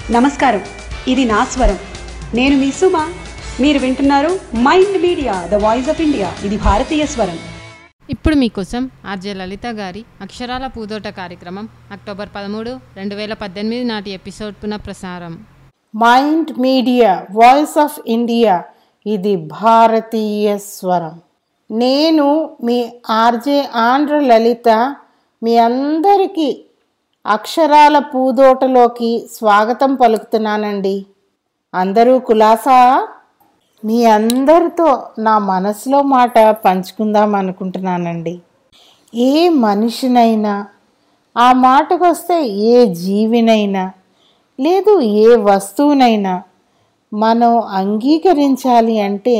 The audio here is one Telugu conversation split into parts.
నమస్కారం ఇది నా స్వరం నేను మీ సుమ మీరు వింటున్నారు mind media the voice of India ఇది భారతీయ స్వరం ఇప్పుడు మీకోసం ఆర్జే లలిత గారి అక్షరాల పూదోట కార్యక్రమం అక్టోబర్ పదమూడు రెండు వేల పద్దెనిమిది నాటి ఎపిసోడ్ పునఃప్రసారం mind media voice of India ఇది భారతీయ స్వరం నేను మీ ఆర్జే ఆంధ్ర లలిత మీ అందరికీ అక్షరాల పూదోటలోకి స్వాగతం పలుకుతున్నానండి అందరూ కులాసా మీ అందరితో నా మనసులో మాట పంచుకుందాం అనుకుంటున్నానండి ఏ మనిషినైనా ఆ మాటకొస్తే ఏ జీవినైనా లేదు ఏ వస్తువునైనా మనం అంగీకరించాలి అంటే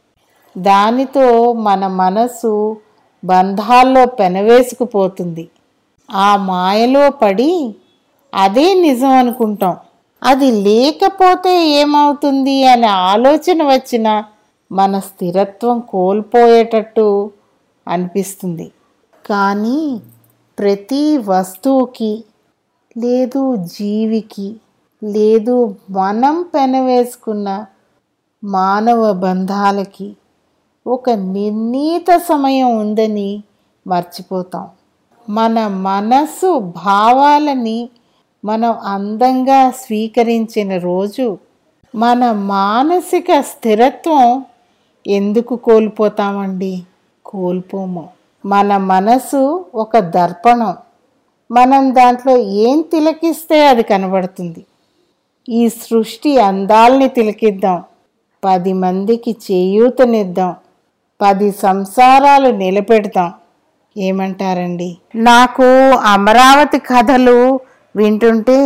దానితో మన మనసు బంధాల్లో పెనవేసుకుపోతుంది ఆ మాయలో పడి అదే నిజం అనుకుంటాం అది లేకపోతే ఏమవుతుంది అనే ఆలోచన వచ్చిన మన స్థిరత్వం కోల్పోయేటట్టు అనిపిస్తుంది కానీ ప్రతి వస్తువుకి లేదు జీవికి లేదు మనం పెనవేసుకున్న మానవ బంధాలకి ఒక నిర్ణీత సమయం ఉందని మర్చిపోతాం మన మనసు భావాలని మనం అందంగా స్వీకరించిన రోజు మన మానసిక స్థిరత్వం ఎందుకు కోల్పోతామండి కోల్పోము మన మనసు ఒక దర్పణం మనం దాంట్లో ఏం తిలకిస్తే అది కనబడుతుంది ఈ సృష్టి అందాల్ని తిలకిద్దాం పది మందికి చేయూతనిద్దాం పది సంసారాలు నిలబెడదాం ఏమంటారండి నాకు అమరావతి కథలు వింటుంటే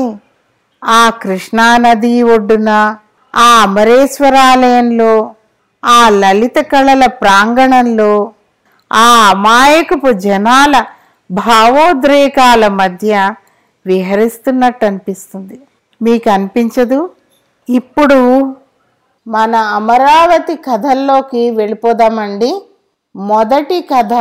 ఆ కృష్ణానది ఒడ్డున ఆ అమరేశ్వరాలయంలో ఆ లలిత కళల ప్రాంగణంలో ఆ అమాయకపు జనాల భావోద్రేకాల మధ్య విహరిస్తున్నట్టు అనిపిస్తుంది మీకు అనిపించదు ఇప్పుడు మన అమరావతి కథల్లోకి వెళ్ళిపోదామండి మొదటి కథ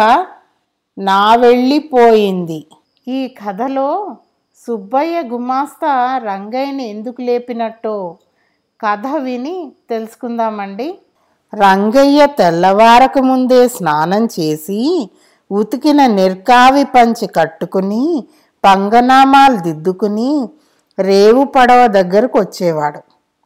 నా వెళ్ళిపోయింది ఈ కథలో సుబ్బయ్య గుమాస్తా రంగయ్యని ఎందుకు లేపినట్టో కథ విని తెలుసుకుందామండి రంగయ్య తెల్లవారక ముందే స్నానం చేసి ఉతికిన నిర్కావి పంచి కట్టుకుని పంగనామాలు దిద్దుకుని రేవు పడవ దగ్గరకు వచ్చేవాడు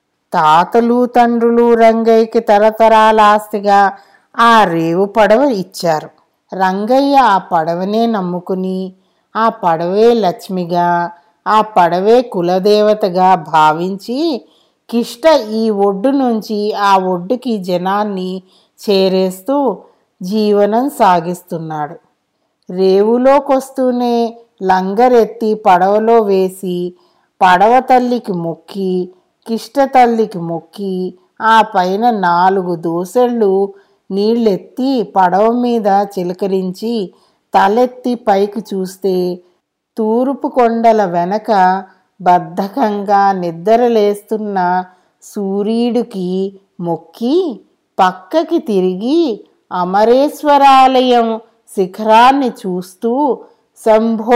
తాతలు తండ్రులు రంగయ్యకి తరతరాల ఆస్తిగా ఆ రేవు పడవ ఇచ్చారు రంగయ్య ఆ పడవనే నమ్ముకుని ఆ పడవే లక్ష్మిగా ఆ పడవే కులదేవతగా భావించి కిష్ట ఈ ఒడ్డు నుంచి ఆ ఒడ్డుకి జనాన్ని చేరేస్తూ జీవనం సాగిస్తున్నాడు రేవులోకొస్తూనే లంగరెత్తి పడవలో వేసి పడవ తల్లికి మొక్కి కిష్ట తల్లికి మొక్కి ఆ పైన నాలుగు దోసెళ్ళు నీళ్ళెత్తి పడవ మీద చిలకరించి తలెత్తి పైకి చూస్తే తూర్పు కొండల వెనక బద్ధకంగా నిద్రలేస్తున్న సూర్యుడికి మొక్కి పక్కకి తిరిగి అమరేశ్వరాలయం శిఖరాన్ని చూస్తూ శంభో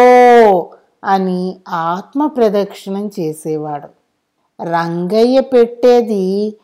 అని ఆత్మ ప్రదక్షిణం చేసేవాడు రంగయ్య పెట్టేది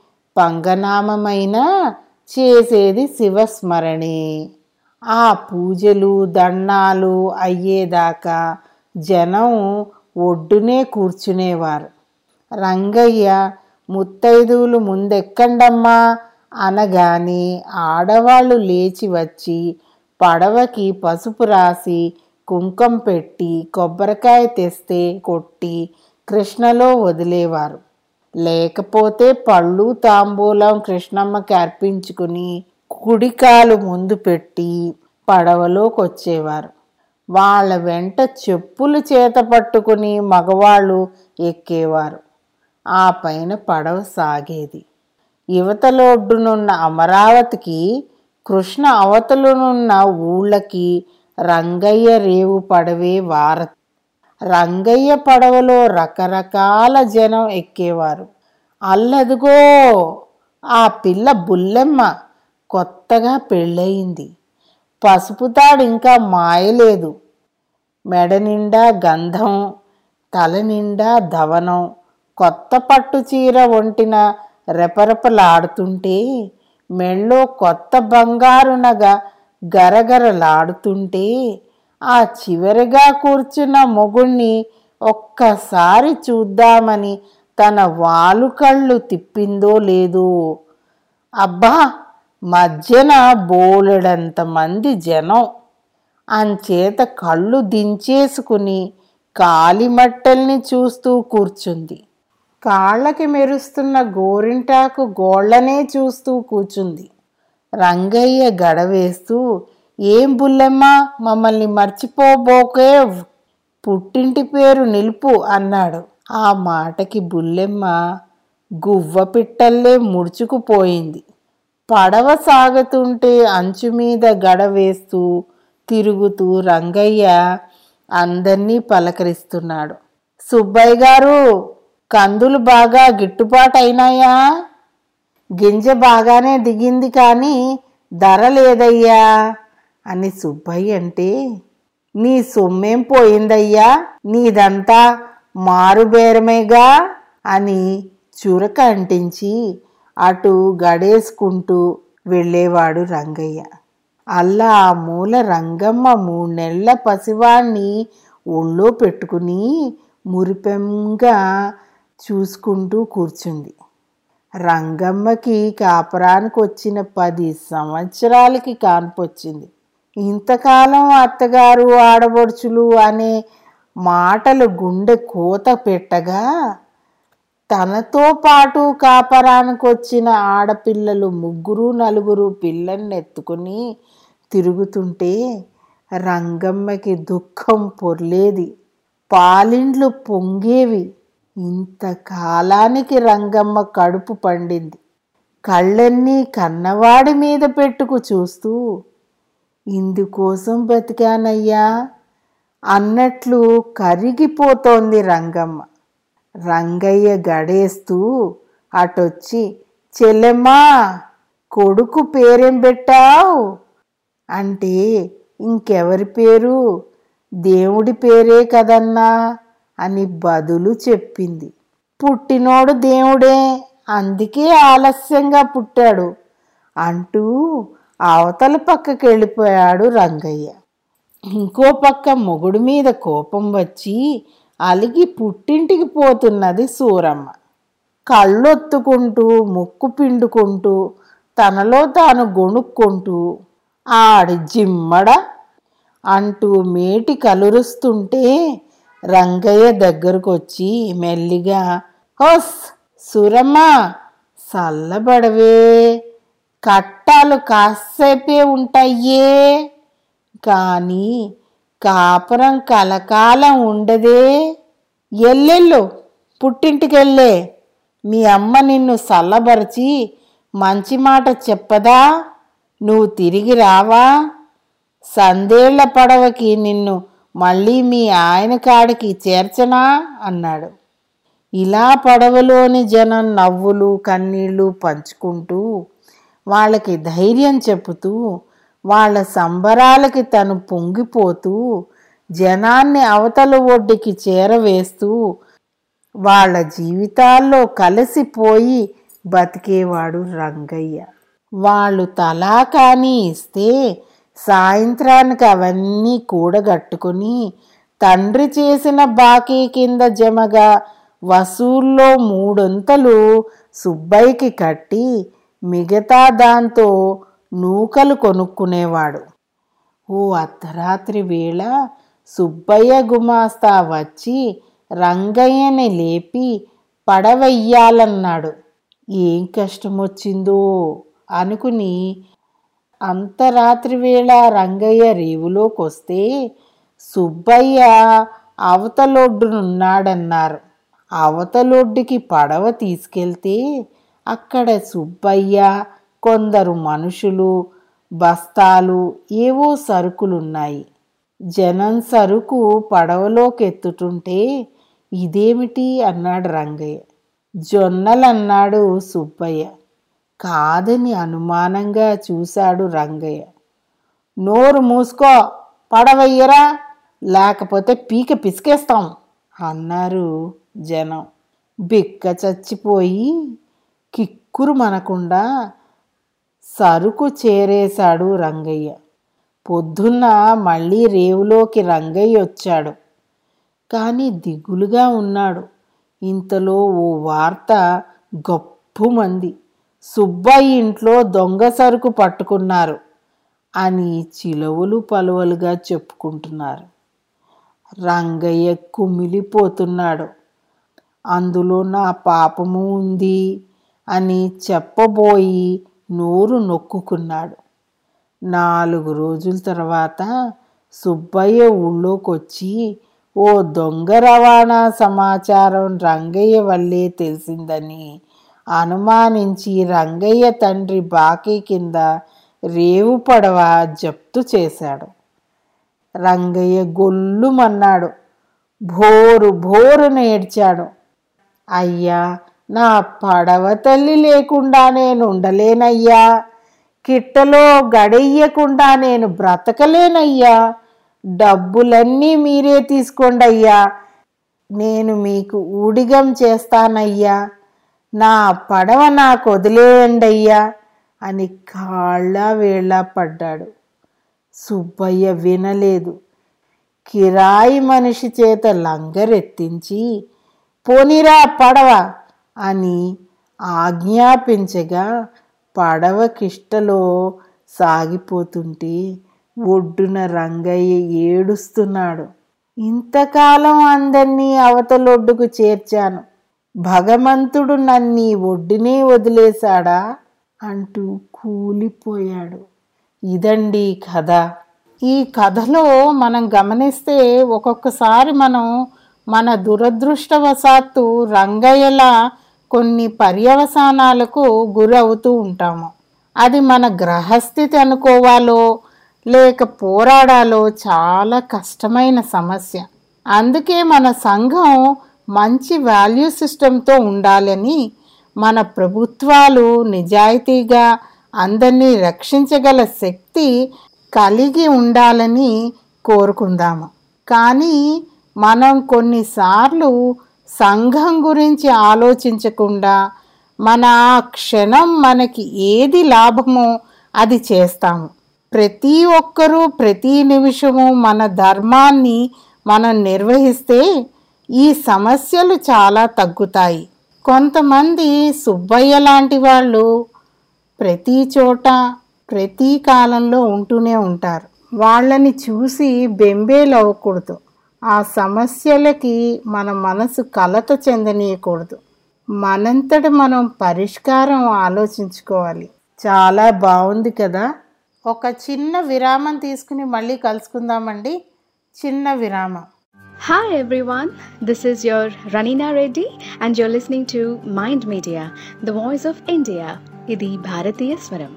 పంగనామమైనా చేసేది శివస్మరణే ఆ పూజలు దండాలు అయ్యేదాకా జనం ఒడ్డునే కూర్చునేవారు రంగయ్య ముత్తైదువులు ముందెక్కండమ్మా అనగానే ఆడవాళ్ళు లేచి వచ్చి పడవకి పసుపు రాసి కుంకం పెట్టి కొబ్బరికాయ తెస్తే కొట్టి కృష్ణలో వదిలేవారు లేకపోతే పళ్ళు తాంబూలం కృష్ణమ్మకి అర్పించుకుని కుడికాలు ముందు పెట్టి పడవలోకి వచ్చేవారు వాళ్ళ వెంట చెప్పులు చేత పట్టుకుని మగవాళ్ళు ఎక్కేవారు ఆ పైన పడవ సాగేది యువతలోడ్డునున్న అమరావతికి కృష్ణ అవతలనున్న ఊళ్ళకి రంగయ్య రేవు పడవే వారతి రంగయ్య పడవలో రకరకాల జనం ఎక్కేవారు అల్లదుగో ఆ పిల్ల బుల్లెమ్మ కొత్తగా పెళ్ళయింది పసుపు తాడు ఇంకా మాయలేదు మెడ నిండా గంధం తల నిండా ధవనం కొత్త పట్టు చీర ఒంటిన రెపరెపలాడుతుంటే మెళ్ళో కొత్త బంగారు నగ గరగరలాడుతుంటే ఆ చివరిగా కూర్చున్న మొగుణ్ణి ఒక్కసారి చూద్దామని తన వాలు కళ్ళు తిప్పిందో లేదో అబ్బా మధ్యన బోలెడంత మంది జనం అంచేత కళ్ళు దించేసుకుని కాలిమట్టల్ని చూస్తూ కూర్చుంది కాళ్ళకి మెరుస్తున్న గోరింటాకు గోళ్ళనే చూస్తూ కూర్చుంది రంగయ్య గడవేస్తూ ఏం బుల్లెమ్మ మమ్మల్ని మర్చిపోబోకే పుట్టింటి పేరు నిలుపు అన్నాడు ఆ మాటకి బుల్లెమ్మ గువ్వ పిట్టల్లే ముడుచుకుపోయింది పడవ సాగుతుంటే అంచు మీద గడవేస్తూ తిరుగుతూ రంగయ్య అందర్నీ పలకరిస్తున్నాడు సుబ్బయ్య గారు కందులు బాగా గిట్టుబాటు అయినాయా గింజ బాగానే దిగింది కానీ ధర లేదయ్యా అని సుబ్బయ్య అంటే నీ సొమ్మేం పోయిందయ్యా నీదంతా మారుబేరమేగా అని చురక అంటించి అటు గడేసుకుంటూ వెళ్ళేవాడు రంగయ్య అల్లా ఆ మూల రంగమ్మ మూడు నెలల పసివాణ్ణి ఒళ్ళో పెట్టుకుని మురిపెంగా చూసుకుంటూ కూర్చుంది రంగమ్మకి కాపురానికి వచ్చిన పది సంవత్సరాలకి కాన్పొచ్చింది ఇంతకాలం అత్తగారు ఆడబడుచులు అనే మాటలు గుండె కోత పెట్టగా తనతో పాటు కాపరానికి వచ్చిన ఆడపిల్లలు ముగ్గురు నలుగురు పిల్లల్ని ఎత్తుకుని తిరుగుతుంటే రంగమ్మకి దుఃఖం పొర్లేది పాలిండ్లు పొంగేవి ఇంతకాలానికి రంగమ్మ కడుపు పండింది కళ్ళన్నీ కన్నవాడి మీద పెట్టుకు చూస్తూ ఇందుకోసం బతికానయ్యా అన్నట్లు కరిగిపోతోంది రంగమ్మ రంగయ్య గడేస్తూ అటొచ్చి చెల్లెమ్మా కొడుకు పేరేం పెట్టావు అంటే ఇంకెవరి పేరు దేవుడి పేరే కదన్నా అని బదులు చెప్పింది పుట్టినోడు దేవుడే అందుకే ఆలస్యంగా పుట్టాడు అంటూ అవతల పక్కకి వెళ్ళిపోయాడు రంగయ్య ఇంకో పక్క మొగుడు మీద కోపం వచ్చి అలిగి పుట్టింటికి పోతున్నది సూరమ్మ కళ్ళొత్తుకుంటూ ముక్కు పిండుకుంటూ తనలో తాను గొణుక్కుంటూ ఆడి జిమ్మడ అంటూ మేటి కలురుస్తుంటే రంగయ్య దగ్గరకు వచ్చి మెల్లిగా హోస్ సురమ్మ చల్లబడవే కట్టాలు కాసేపే ఉంటాయే కానీ కాపురం కలకాలం ఉండదే ఎల్లెళ్ళు పుట్టింటికెళ్ళే మీ అమ్మ నిన్ను చల్లబరిచి మంచి మాట చెప్పదా నువ్వు తిరిగి రావా సందేళ్ల పడవకి నిన్ను మళ్ళీ మీ ఆయన కాడికి చేర్చనా అన్నాడు ఇలా పడవలోని జనం నవ్వులు కన్నీళ్లు పంచుకుంటూ వాళ్ళకి ధైర్యం చెప్పుతూ వాళ్ళ సంబరాలకి తను పొంగిపోతూ జనాన్ని అవతల ఒడ్డుకి చేరవేస్తూ వాళ్ళ జీవితాల్లో కలిసిపోయి బతికేవాడు రంగయ్య వాళ్ళు తలా కానీ ఇస్తే సాయంత్రానికి అవన్నీ కూడగట్టుకుని తండ్రి చేసిన బాకీ కింద జమగా వసూల్లో మూడొంతలు సుబ్బయ్యకి కట్టి మిగతా దాంతో నూకలు కొనుక్కునేవాడు ఓ అర్ధరాత్రి వేళ సుబ్బయ్య గుమాస్తా వచ్చి రంగయ్యని లేపి పడవెయ్యాలన్నాడు ఏం కష్టం వచ్చిందో అనుకుని అంతరాత్రి వేళ రంగయ్య రేవులోకొస్తే సుబ్బయ్య అవతలొడ్డునున్నాడన్నారు అవతలొడ్డుకి పడవ తీసుకెళ్తే అక్కడ సుబ్బయ్య కొందరు మనుషులు బస్తాలు ఏవో సరుకులున్నాయి జనం సరుకు పడవలోకెత్తుతుంటే ఇదేమిటి అన్నాడు రంగయ్య జొన్నలన్నాడు సుబ్బయ్య కాదని అనుమానంగా చూశాడు రంగయ్య నోరు మూసుకో పడవయ్యరా లేకపోతే పీక పిసికేస్తాం అన్నారు జనం బిక్క చచ్చిపోయి కిక్కురు మనకుండా సరుకు చేరేశాడు రంగయ్య పొద్దున్న మళ్ళీ రేవులోకి రంగయ్య వచ్చాడు కానీ దిగులుగా ఉన్నాడు ఇంతలో ఓ వార్త గొప్పమంది సుబ్బయ్య ఇంట్లో దొంగ సరుకు పట్టుకున్నారు అని చిలవలు పలువలుగా చెప్పుకుంటున్నారు రంగయ్య కుమిలిపోతున్నాడు అందులో నా పాపము ఉంది అని చెప్పబోయి నోరు నొక్కుకున్నాడు నాలుగు రోజుల తర్వాత సుబ్బయ్య ఊళ్ళోకి వచ్చి ఓ దొంగ రవాణా సమాచారం రంగయ్య వల్లే తెలిసిందని అనుమానించి రంగయ్య తండ్రి బాకీ కింద రేవు పడవ జప్తు చేశాడు రంగయ్య గొల్లుమన్నాడు భోరు భోరున ఏడ్చాడు అయ్యా నా పడవ తల్లి లేకుండా నేను ఉండలేనయ్యా కిట్టలో గడెయ్యకుండా నేను బ్రతకలేనయ్యా డబ్బులన్నీ మీరే తీసుకోండి అయ్యా నేను మీకు ఊడిగం చేస్తానయ్యా నా పడవ నాకు వదిలేయండి అయ్యా అని కాళ్ళ వేళ్ళ పడ్డాడు సుబ్బయ్య వినలేదు కిరాయి మనిషి చేత లంగరెత్తించి పోనిరా పడవ అని ఆజ్ఞాపించగా పడవ కిష్టలో సాగిపోతుంటే ఒడ్డున రంగయ్య ఏడుస్తున్నాడు ఇంతకాలం అందరినీ అవతలొడ్డుకు చేర్చాను భగవంతుడు నన్ని ఒడ్డునే వదిలేశాడా అంటూ కూలిపోయాడు ఇదండి కథ ఈ కథలో మనం గమనిస్తే ఒక్కొక్కసారి మనం మన దురదృష్టవశాత్తు రంగయ్యలా కొన్ని పర్యవసానాలకు గురవుతూ ఉంటాము అది మన గ్రహస్థితి అనుకోవాలో లేక పోరాడాలో చాలా కష్టమైన సమస్య అందుకే మన సంఘం మంచి వాల్యూ సిస్టంతో ఉండాలని మన ప్రభుత్వాలు నిజాయితీగా అందరినీ రక్షించగల శక్తి కలిగి ఉండాలని కోరుకుందాము కానీ మనం కొన్నిసార్లు సంఘం గురించి ఆలోచించకుండా మన ఆ క్షణం మనకి ఏది లాభమో అది చేస్తాము ప్రతి ఒక్కరూ ప్రతి నిమిషము మన ధర్మాన్ని మనం నిర్వహిస్తే ఈ సమస్యలు చాలా తగ్గుతాయి కొంతమంది సుబ్బయ్య లాంటి వాళ్ళు ప్రతి చోట ప్రతి కాలంలో ఉంటూనే ఉంటారు వాళ్ళని చూసి బెంబేలు అవ్వకూడదు ఆ సమస్యలకి మన మనసు కలత చెందనీయకూడదు మనంతట మనం పరిష్కారం ఆలోచించుకోవాలి చాలా బాగుంది కదా ఒక చిన్న విరామం తీసుకుని మళ్ళీ కలుసుకుందామండి చిన్న విరామం Hi everyone, this is your Ranina Reddy and you're listening to Mind Media, the voice of India. ఇది భారతీయ స్వరం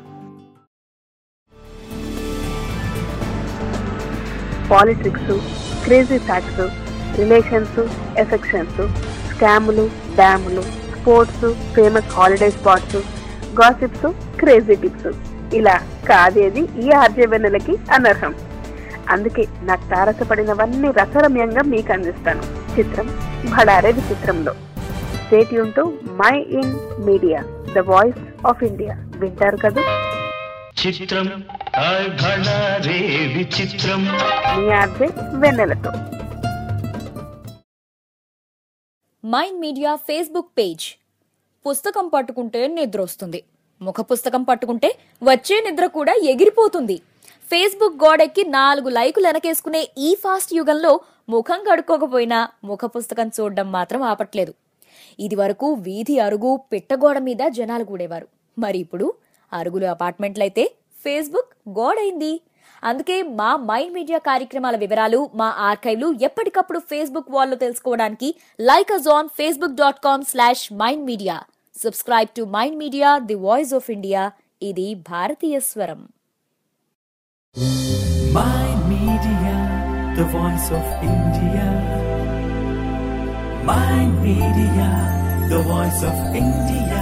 politics crazy facts relations affections స్కాములు డ్యాములు sports famous holiday spots gossips crazy tips ఇలా కాదేది ఈ ఆర్జవెన్నెలకి అనర్హం అందుకే నాకు తారసపడినవన్నీ రసరమ్యంగా మీకు అందిస్తాను చిత్రం భడారే విచిత్రంలో స్టేట్ యూన్ మై ఇన్ media the voice of India వింటారు కదా చిత్రం హాయ్ భళా రే విచిత్రం మీ ఆర్జే వెన్నెలతో మైండ్ మీడియా ఫేస్బుక్ పేజ్ పుస్తకం పట్టుకుంటే నిద్ర వస్తుంది ముఖ పుస్తకం పట్టుకుంటే వచ్చే నిద్ర కూడా ఎగిరిపోతుంది ఫేస్బుక్ గోడెక్కి నాలుగు లైకులు వెనకేసుకునే ఈ ఫాస్ట్ యుగంలో ముఖం కడుక్కోకపోయినా ముఖ పుస్తకం చూడడం మాత్రం ఆపట్లేదు ఇది వరకు వీధి అరుగు పిట్టగోడ మీద జనాలు కూడేవారు మరి ఇప్పుడు అరుగులు అపార్ట్మెంట్లయితే ఫేస్బుక్ గోడైంది అందుకే మా మైండ్ మీడియా కార్యక్రమాల వివరాలు మా ఆర్కైవ్లు ఎప్పటికప్పుడు ఫేస్బుక్ వాల్లో తెలుసుకోవడానికి like us on facebook dot com slash mind media subscribe to mind media the voice of India ఇది భారతీయ స్వరం Mind Media, the voice of India. Mind Media, the voice of India.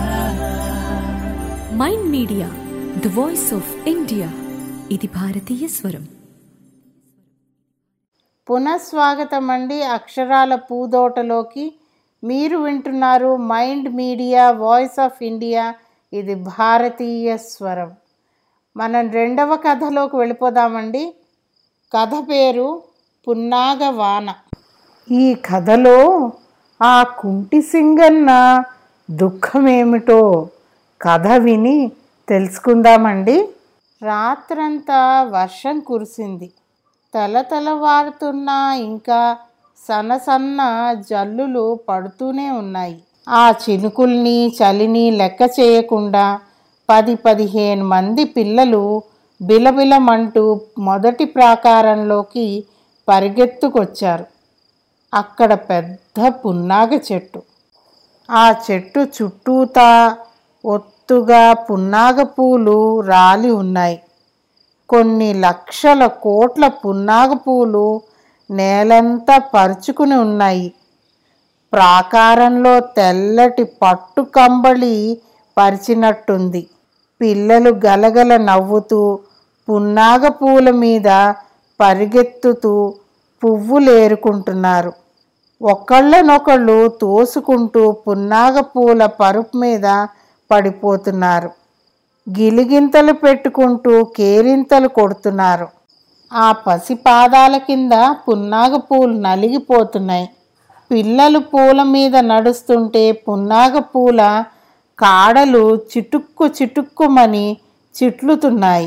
Mind media the voice of India ఇది భారతీయ స్వరం పునఃస్వాగతం అండి అక్షరాల పూదోటలోకి మీరు వింటున్నారు mind media voice of India ఇది భారతీయ స్వరం మనం రెండవ కథలోకి వెళ్ళిపోదామండి కథ పేరు పున్నాగ వాన ఈ కథలో ఆ కుంటి సింగన్న దుఃఖమేమిటో కథ విని తెలుసుకుందామండి రాత్రంతా వర్షం కురిసింది తల తెల్లవారుతున్నా ఇంకా సన్న జల్లులు పడుతూనే ఉన్నాయి ఆ చినుకుల్ని చలిని లెక్క చేయకుండా పది పదిహేను మంది పిల్లలు బిలబిలమంటూ మొదటి ప్రాకారంలోకి పరిగెత్తుకొచ్చారు అక్కడ పెద్ద పున్నాగ చెట్టు ఆ చెట్టు చుట్టూతా ఒత్తుగా పున్నాగ పూలు రాలి ఉన్నాయి కొన్ని లక్షల కోట్ల పున్నాగ పూలు నేలంతా పరుచుకుని ఉన్నాయి ప్రాకారంలో తెల్లటి పట్టు కంబళి పరిచినట్టుంది పిల్లలు గలగల నవ్వుతూ పున్నాగ పూల మీద పరిగెత్తుతూ పువ్వులు ఏరుకుంటున్నారు ఒకళ్ళనొకళ్ళు తోసుకుంటూ పున్నాగ పూల పరుపు మీద పడిపోతున్నారు గిలిగింతలు పెట్టుకుంటూ కేరింతలు కొడుతున్నారు ఆ పసి పాదాల కింద పున్నాగ పూలు నలిగిపోతున్నాయి పిల్లలు పూల మీద నడుస్తుంటే పున్నాగ పూల కాడలు చిటుక్కు చిటుక్కుమని చిట్లుతున్నాయి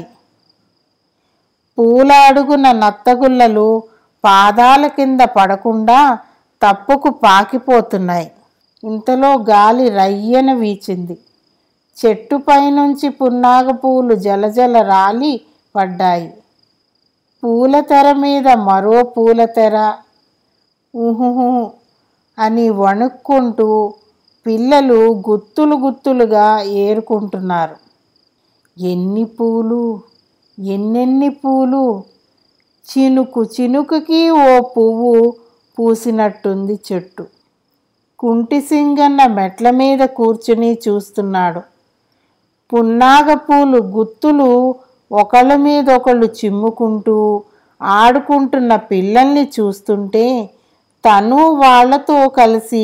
పూల అడుగున నత్తగుల్లలు పాదాల కింద పడకుండా తప్పుకు పాకిపోతున్నాయి ఇంతలో గాలి రయ్యన వీచింది చెట్టుపై నుంచి పున్నాగ పూలు జలజల రాలి పడ్డాయి పూల తెర మీద మరో పూల తెర ఊహుహు అని వణుక్కుంటూ పిల్లలు గుత్తులు గుత్తులుగా ఏరుకుంటున్నారు ఎన్ని పూలు ఎన్నెన్ని పూలు చినుకు చినుకుకి ఓ పువ్వు పూసినట్టుంది చెట్టు కుంటి సింగన్న మెట్ల మీద కూర్చుని చూస్తున్నాడు పున్నాగ పూలు గుత్తులు ఒకళ్ళ మీద ఒకళ్ళు చిమ్ముకుంటూ ఆడుకుంటున్న పిల్లల్ని చూస్తుంటే తను వాళ్ళతో కలిసి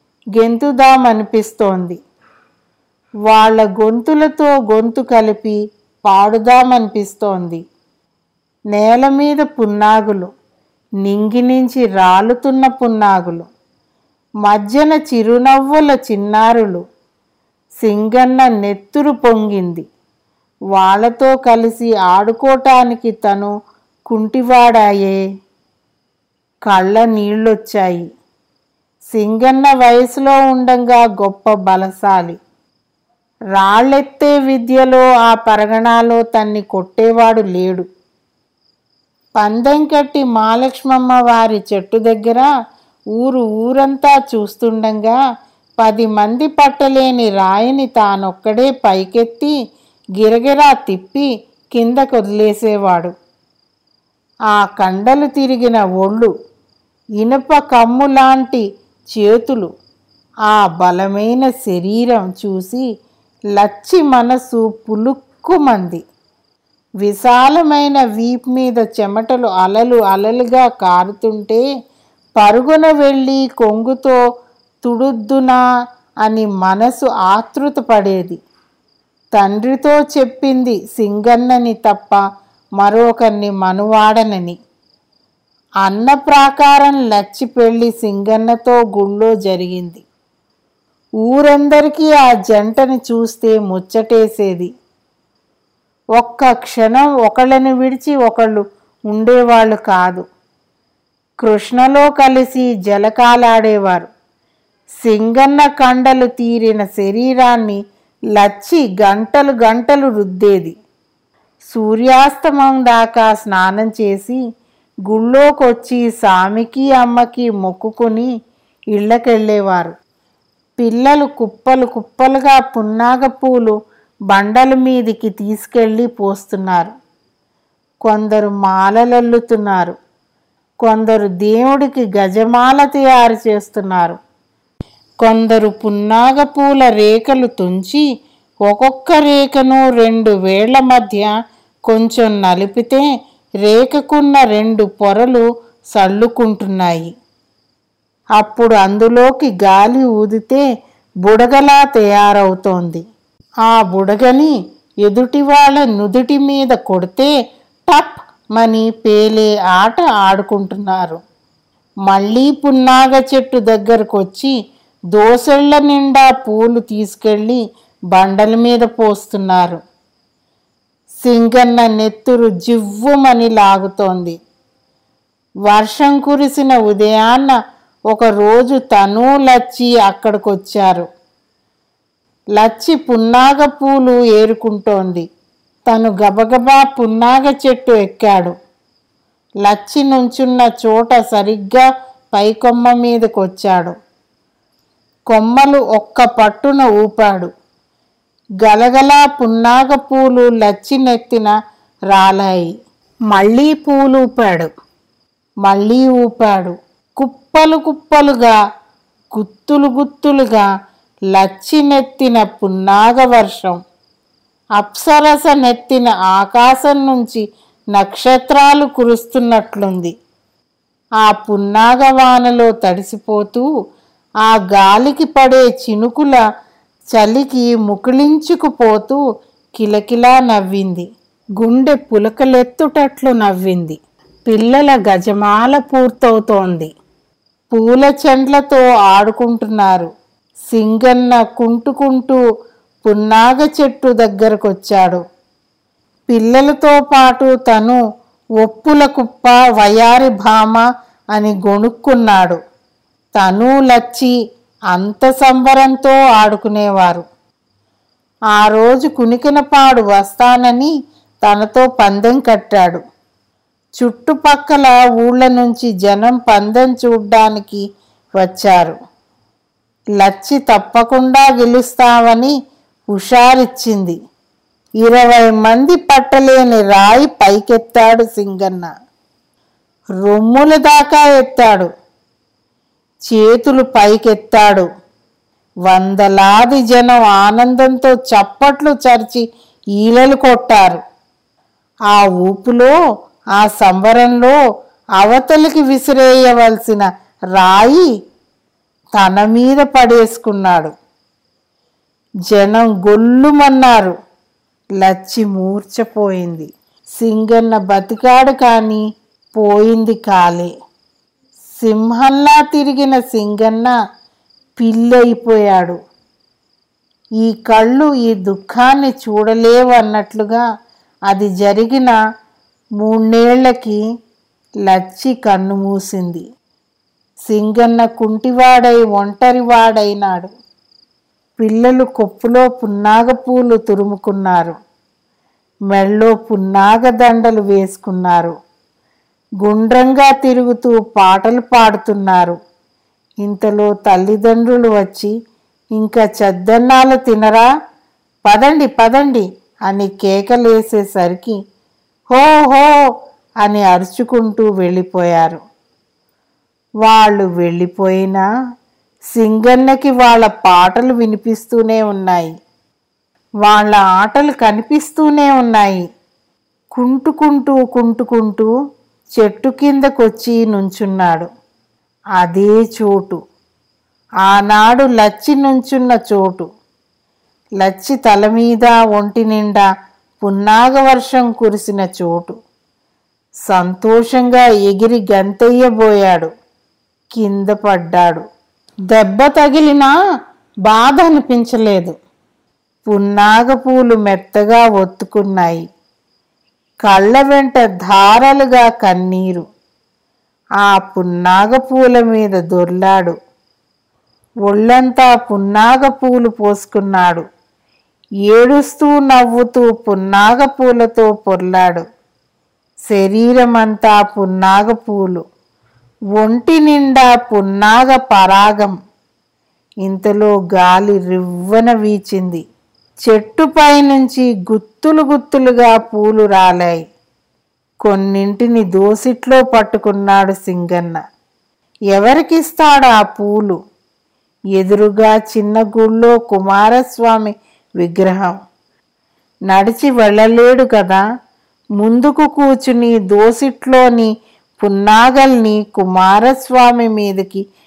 గెంతుదామనిపిస్తోంది వాళ్ళ గొంతులతో గొంతు కలిపి పాడుదామనిపిస్తోంది నేల మీద పున్నాగులు నింగి నుంచి రాలుతున్న పున్నాగులు మధ్యన చిరునవ్వుల చిన్నారులు సింగన్న నెత్తురు పొంగింది వాళ్ళతో కలిసి ఆడుకోటానికి తను కుంటివాడాయే కళ్ళ నీళ్ళొచ్చాయి సింగన్న వయసులో ఉండంగా గొప్ప బలశాలి రాళ్ళెత్తే విద్యలో ఆ పరగణాలో తన్ని కొట్టేవాడు లేడు పందెం కట్టి మాలక్ష్మమ్మ వారి చెట్టు దగ్గర ఊరు ఊరంతా చూస్తుండగా పది మంది పట్టలేని రాయిని తానొక్కడే పైకెత్తి గిరగిరా తిప్పి కిందకు వదిలేసేవాడు ఆ కండలు తిరిగిన ఒళ్ళు ఇనుప కమ్ములాంటి చేతులు ఆ బలమైన శరీరం చూసి లచ్చి మనసు పులుక్కుమంది విశాలమైన వీప్ మీద చెమటలు అలలు అలలుగా కారుతుంటే పరుగున వెళ్ళి కొంగుతో తుడుద్దునా అని మనసు ఆతృత పడేది తండ్రితో చెప్పింది సింగన్నని తప్ప మరొకరిని మనువాడనని అన్న ప్రాకారం లచ్చి పెళ్లి సింగన్నతో గుళ్ళో జరిగింది ఊరందరికీ ఆ జంటని చూస్తే ముచ్చటేసేది ఒక్క క్షణం ఒకళ్ళని విడిచి ఒకళ్ళు ఉండేవాళ్ళు కాదు కృష్ణలో కలిసి జలకాలాడేవారు సింగన్న కండలు తీరిన శరీరాన్ని లచ్చి గంటలు గంటలు రుద్దేది సూర్యాస్తమం దాకా స్నానం చేసి గుళ్ళోకొచ్చి సామికి అమ్మకి మొక్కుకుని ఇళ్ళకెళ్ళేవారు పిల్లలు కుప్పలు కుప్పలుగా పున్నాగ పూలు బండల మీదికి తీసుకెళ్ళి పోస్తున్నారు కొందరు మాలలల్లుతున్నారు కొందరు దేవుడికి గజమాల తయారు చేస్తున్నారు కొందరు పున్నాగ పూల రేకలు తుంచి ఒక్కొక్క రేకను రెండు వేళ్ల మధ్య కొంచెం నలిపితే రేకకున్న రెండు పొరలు సల్లుకుంటున్నాయి అప్పుడు అందులోకి గాలి ఊదితే బుడగలా తయారవుతోంది ఆ బుడగని ఎదుటి వాళ్ళ నుదుటి మీద కొడితే టప్ మని పేలే ఆట ఆడుకుంటున్నారు మళ్ళీ పున్నాగ చెట్టు దగ్గరకు వచ్చి దోసెళ్ల నిండా పూలు తీసుకెళ్ళి బండల మీద పోస్తున్నారు సింగన్న నెత్తురు జివ్వుమని లాగుతోంది వర్షం కురిసిన ఉదయాన్న ఒక రోజు తను లచ్చి అక్కడికొచ్చారు లచ్చి పున్నాగ పూలు ఏరుకుంటోంది తను గబగబా పున్నాగ చెట్టు ఎక్కాడు లచ్చి నుంచున్న చోట సరిగ్గా పైకొమ్మ మీదకొచ్చాడు కొమ్మలు ఒక్క పట్టున ఊపాడు గలగలా పున్నాగ పూలు లచ్చి నెత్తిన రాలాయి మళ్ళీ పూలు ఊపాడు మళ్ళీ ఊపాడు కుప్పలు కుప్పలుగా గుత్తులు గుత్తులుగా లచ్చి నెత్తిన పున్నాగ వర్షం అప్సరస నెత్తిన ఆకాశం నుంచి నక్షత్రాలు కురుస్తున్నట్లుంది ఆ పున్నాగవానలో తడిసిపోతూ ఆ గాలికి పడే చినుకుల చలికి ముకుళించుకుపోతూ కిలకిలా నవ్వింది గుండె పులకలెత్తుటట్లు నవ్వింది పిల్లల గజమాల పూర్తవుతోంది పూల చెండ్లతో ఆడుకుంటున్నారు సింగన్న కుంటుకుంటూ పున్నాగ చెట్టు దగ్గరకొచ్చాడు పిల్లలతో పాటు తను ఒప్పుల కుప్ప వయారి భామ అని గొణుక్కున్నాడు తను లచ్చి అంత సంబరంతో ఆడుకునేవారు ఆ రోజు కునికినపాడు వస్తానని తనతో పందెం కట్టాడు చుట్టుపక్కల ఊళ్ళ నుంచి జనం పందెం చూడ్డానికి వచ్చారు లచ్చి తప్పకుండా గెలుస్తావని హుషారిచ్చింది ఇరవై మంది పట్టలేని రాయి పైకెత్తాడు సింగన్న రొమ్ముల దాకా ఎత్తాడు చేతులు పైకెత్తాడు వందలాది జనం ఆనందంతో చప్పట్లు చరిచి ఈలలు కొట్టారు ఆ ఊపులో ఆ సంబరంలో అవతలికి విసిరేయవలసిన రాయి తన మీద పడేసుకున్నాడు జనం గొల్లుమన్నారు లచ్చి మూర్చపోయింది సింగన్న బతికాడు కానీ పోయింది కాలే సింహంలా తిరిగిన సింగన్న పిల్లయిపోయాడు ఈ కళ్ళు ఈ దుఃఖాన్ని చూడలేవన్నట్లుగా అది జరిగిన మూడేళ్లకి లచ్చి కన్ను మూసింది సింగన్న కుంటివాడై ఒంటరివాడైనాడు పిల్లలు కొప్పులో పున్నాగ పూలు తురుముకున్నారు మెళ్ళో పున్నాగ దండలు వేసుకున్నారు గుండ్రంగా తిరుగుతూ పాటలు పాడుతున్నారు ఇంతలో తల్లిదండ్రులు వచ్చి ఇంకా చద్దన్నాలు తినరా పదండి పదండి అని కేకలేసేసరికి హో హో అని అరుచుకుంటూ వెళ్ళిపోయారు వాళ్ళు వెళ్ళిపోయినా సింగన్నకి వాళ్ళ పాటలు వినిపిస్తూనే ఉన్నాయి వాళ్ళ ఆటలు కనిపిస్తూనే ఉన్నాయి కుంటుకుంటూ కుంటుకుంటూ చెట్టు కిందకొచ్చి నుంచున్నాడు అదే చోటు ఆనాడు లచ్చి నుంచున్న చోటు లచ్చి తల మీద ఒంటి నిండా పున్నాగ వర్షం కురిసిన చోటు సంతోషంగా ఎగిరి గంతెయ్యబోయాడు కింద పడ్డాడు దెబ్బ తగిలినా బాధ అనిపించలేదు పున్నాగ పూలు మెత్తగా ఒత్తుకున్నాయి కళ్ళ వెంట ధారలుగా కన్నీరు ఆ పున్నాగ పూల మీద దొర్లాడు ఒళ్ళంతా పున్నాగ పూలు పోసుకున్నాడు ఏడుస్తూ నవ్వుతూ పున్నాగ పూలతో పొర్లాడు శరీరమంతా పున్నాగ పూలు ఒంటి నిండా పున్నాగ పరాగం ఇంతలో గాలి రివ్వన వీచింది చెట్టుపై నుంచి గుత్తులు గుత్తులుగా పూలు రాలాయి కొన్నింటిని దోసిట్లో పట్టుకున్నాడు సింగన్న ఎవరికిస్తాడు ఆ పూలు ఎదురుగా చిన్న గుళ్ళో కుమారస్వామి విగ్రహం నడిచి వెళ్ళలేడు కదా ముందుకు కూర్చుని దోసిట్లోని పున్నాగల్ని కుమారస్వామి మీదకి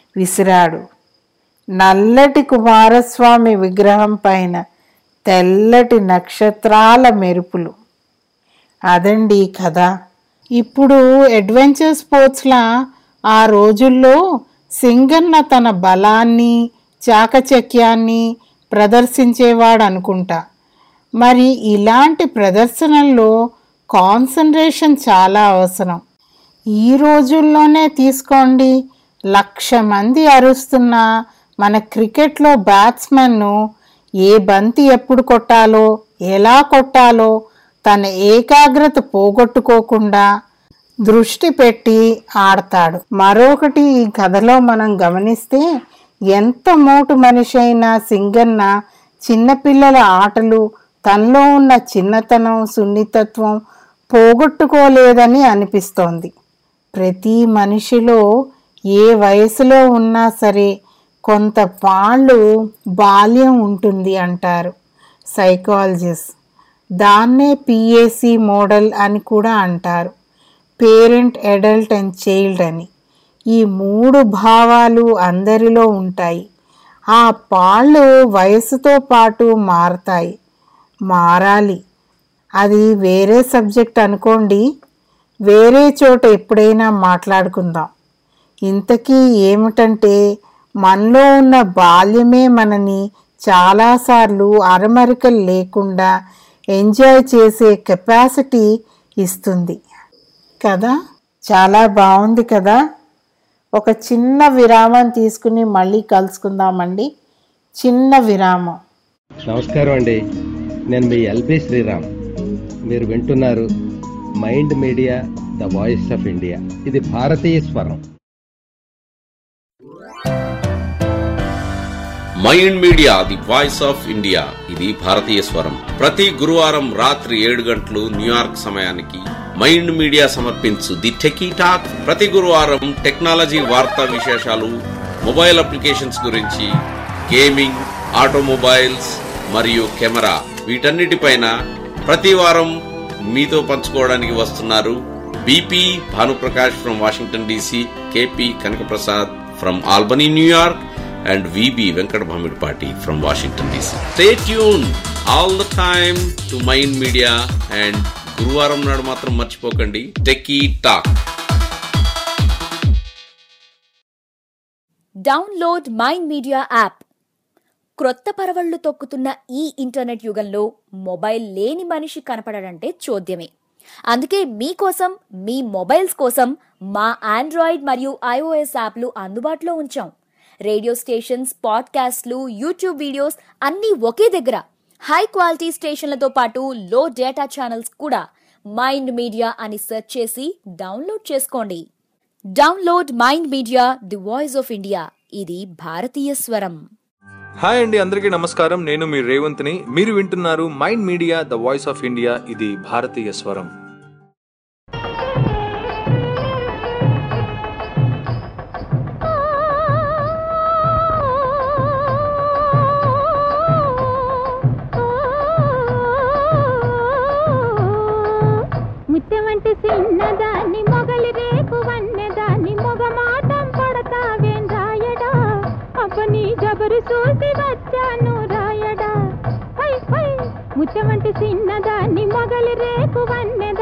విసిరాడు నల్లటి కుమారస్వామి విగ్రహం పైన తెల్లటి నక్షత్రాల మెరుపులు అదండి కథ ఇప్పుడు అడ్వెంచర్ స్పోర్ట్స్లా ఆ రోజుల్లో సింగన్న తన బలాన్ని చాకచక్యాన్ని ప్రదర్శించేవాడు అనుకుంటా మరి ఇలాంటి ప్రదర్శనల్లో కాన్సన్ట్రేషన్ చాలా అవసరం ఈ రోజుల్లోనే తీసుకోండి లక్ష మంది అరుస్తున్న మన క్రికెట్లో బ్యాట్స్మెన్ను ఏ బంతి ఎప్పుడు కొట్టాలో ఎలా కొట్టాలో తన ఏకాగ్రత పోగొట్టుకోకుండా దృష్టి పెట్టి ఆడతాడు మరొకటి ఈ కథలో మనం గమనిస్తే ఎంత మోటు మనిషి అయినా సింగన్న చిన్నపిల్లల ఆటలు తనలో ఉన్న చిన్నతనం సున్నితత్వం పోగొట్టుకోలేదని అనిపిస్తోంది ప్రతి మనిషిలో ఏ వయసులో ఉన్నా సరే కొంత వాళ్ళు బాల్యం ఉంటుంది అంటారు సైకాలజిస్ట్ దాన్నే పిఏసి మోడల్ అని కూడా అంటారు పేరెంట్ అడల్ట్ అండ్ చైల్డ్ అని ఈ మూడు భావాలు అందరిలో ఉంటాయి ఆ పాళ్ళు వయసుతో పాటు మారతాయి మారాలి అది వేరే సబ్జెక్ట్ అనుకోండి వేరే చోట ఎప్పుడైనా మాట్లాడుకుందాం ఇంతకీ ఏమిటంటే మనలో ఉన్న బాల్యమే మనని చాలాసార్లు అరమరికలు లేకుండా ఎంజాయ్ చేసే కెపాసిటీ ఇస్తుంది కదా చాలా బాగుంది కదా ఒక చిన్న విరామం తీసుకుని మళ్ళీ కలుసుకుందామండి చిన్న విరామం నమస్కారం అండి నేను మీ ఎల్బి శ్రీరామ్ మీరు వింటున్నారు mind media the voice of India ఇది భారతీయ స్వరం mind media the voice of India ఇది భారతీయ స్వరం ప్రతి గురువారం రాత్రి ఏడు గంటలు న్యూయార్క్ సమయానికి మైండ్ మీడియా సమర్పించు ది టెకీ టాక్ ప్రతి గురువారం టెక్నాలజీ వార్తా విశేషాలు మొబైల్ అప్లికేషన్స్ గురించి గేమింగ్ ఆటోమొబైల్స్ మరియు కెమెరా వీటన్నిటిపైన ప్రతి వారం మీతో పంచుకోవడానికి వస్తున్నారు BP Bhanuprakash from Washington DC KP Kanakaprasad from Albany New York and VB Venkat Bhamidpati from Washington DC. Stay tuned all the time to Mind Media and గురువారం నాడు మాత్రం మర్చిపోకండి techie talk download mind media app క్రొత్త పరవళ్లు తొక్కుతున్న ఈ ఇంటర్నెట్ యుగంలో మొబైల్ లేని మనిషి కనపడడంటే చోద్యమే అందుకే మీకోసం మీ మొబైల్స్ కోసం మా ఆండ్రాయిడ్ మరియు ఐఓఎస్ యాప్లు అందుబాటులో ఉంచాం రేడియో స్టేషన్స్ పాడ్కాస్ట్లు యూట్యూబ్ వీడియోస్ అన్నీ ఒకే దగ్గర హై క్వాలిటీ స్టేషన్లతో పాటు లో డేటా ఛానల్స్ కూడా మైండ్ మీడియా అని సెర్చ్ చేసి డౌన్లోడ్ చేసుకోండి download mind media the voice of India ఇది భారతీయ స్వరం హాయ్ అండి అందరికీ నమస్కారం నేను మీ రేవంత్ని మీరు వింటున్నారు mind media the voice of India ఇది భారతీయ స్వరం ముత్యమంటే చిన్నదాన్ని మొగలి రేపు వన్నెదాన్ని మొగ మాటం పడతావేం రాయడా అప్ప నీ జబరు చూసి వచ్చాను రాయడా హై హై ముత్యమంటే చిన్నదాన్ని మొగలి రేపు వన్నెదాన్ని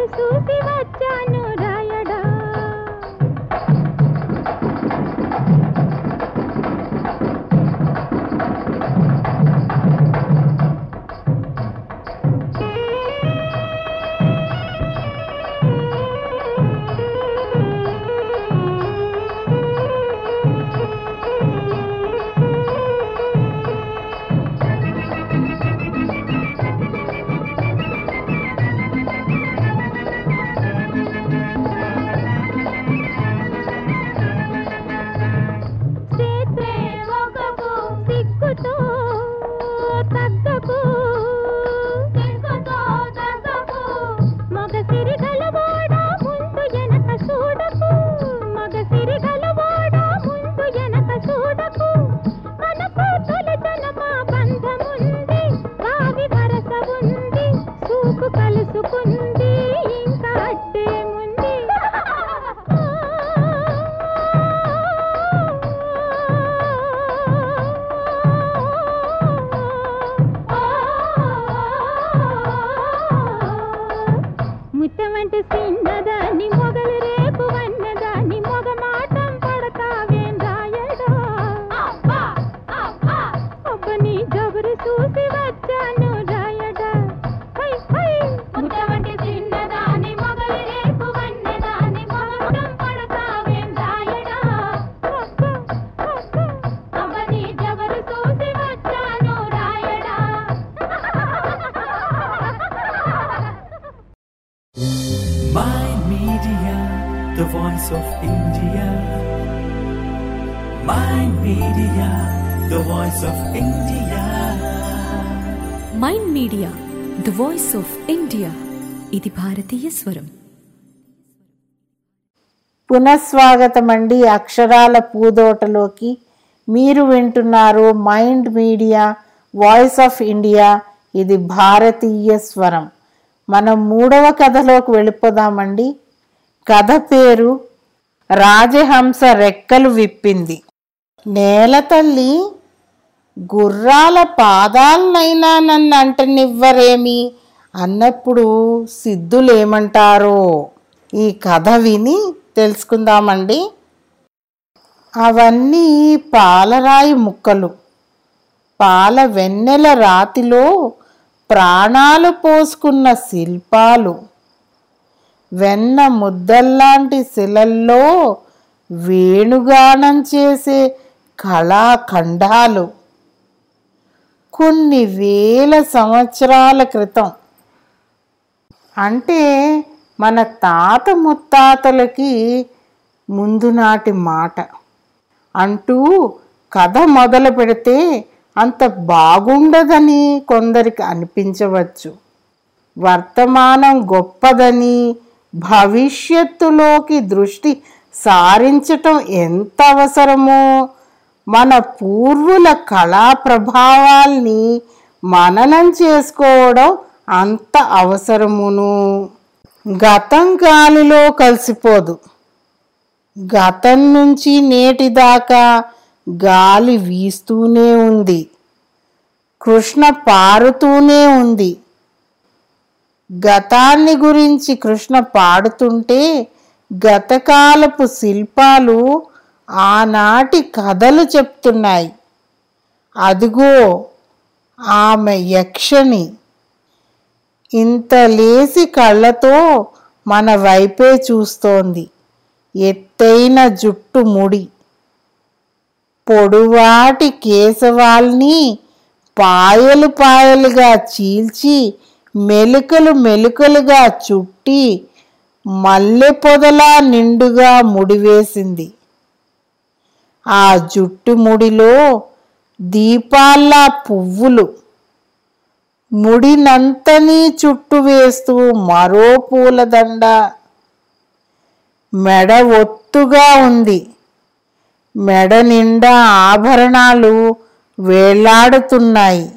చూసి వచ్చాను రాయడా చేతే ఒకకు సిగ్గుతో తగ్గకు సిగ్గుతో తగ్గకు మగ సిరి గలవాడ ముందు ఎనక చూడకు మగ సిరి గలవాడ ముందు ఎనక చూడకు మనకు తొలి జన్మ బంధముంది కావి వరస ఉంది చూపు కలుసుకుంది ఇంకా అడ్డేముంది ముట్టమంటే చిన్నదాన్ని మొగలు రేపు వన్నదాన్ని మొగ మాటం పడతావేం రాయడా అబ్బ నీ జబరు చూసి వచ్చాను రాయడా హై హై ముట్టమంటే చిన్నదాన్ని మొగలు రేపు వన్నదాన్ని మొగ మాటం పడతావేం రాయడా అబ్బ నీ జబరు చూసి వచ్చాను రాయడా Mind Media, the voice of India. Mind Media, the voice of India. Mind media the voice of India ఇది భారతీయ స్వరం పునఃస్వాగతం అండి అక్షరాల పూదోటలోకి మీరు వింటున్నారు mind media voice of India ఇది భారతీయ స్వరం మనం మూడవ కథలోకి వెళ్ళిపోదామండి కథ పేరు రాజహంస రెక్కలు విప్పింది నేల తల్లి గుర్రాల పాదాలనైనా నన్ను అంటనివ్వరేమి అన్నప్పుడు సిద్ధులేమంటారో ఈ కథ విని తెలుసుకుందామండి అవన్నీ పాలరాయి ముక్కలు పాల వెన్నెల రాతిలో ప్రాణాలు పోసుకున్న శిల్పాలు వెన్న ముద్దల్లాంటి శిలల్లో వేణుగానం చేసే కళాఖండాలు కొన్ని వేల సంవత్సరాల క్రితం అంటే మన తాత ముత్తాతలకి ముందు నాటి మాట అంటూ కథ మొదలు పెడితే అంత బాగుండదని కొందరికి అనిపించవచ్చు వర్తమానం గొప్పదని భవిష్యత్తులోకి దృష్టి సారించటం ఎంత అవసరమో మన పూర్వుల కళా ప్రభావాల్ని మననం చేసుకోవడం అంత అవసరమును గతం గాలిలో కలిసిపోదు గతం నుంచి నేటి దాకా గాలి వీస్తూనే ఉంది కృష్ణ పారుతూనే ఉంది గతాన్ని గురించి కృష్ణ పాడుతుంటే గతకాలపు శిల్పాలు ఆనాటి కథలు చెప్తున్నాయి అదిగో ఆమె యక్షని ఇంత లేసి కళ్ళతో మన వైపే చూస్తోంది ఎత్తైన జుట్టు ముడి పొడువాటి కేశవాల్ని పాయలు పాయలుగా చీల్చి మెలికలు మెలికలుగా చుట్టి మల్లె పొదలా నిండుగా ముడివేసింది ఆ జుట్టు ముడిలో దీపాల్లా పువ్వులు ముడినంతని చుట్టు వేస్తూ మరో పూలదండ మెడ ఒత్తుగా ఉంది మెడ నిండా ఆభరణాలు వేళ్లాడుతున్నాయి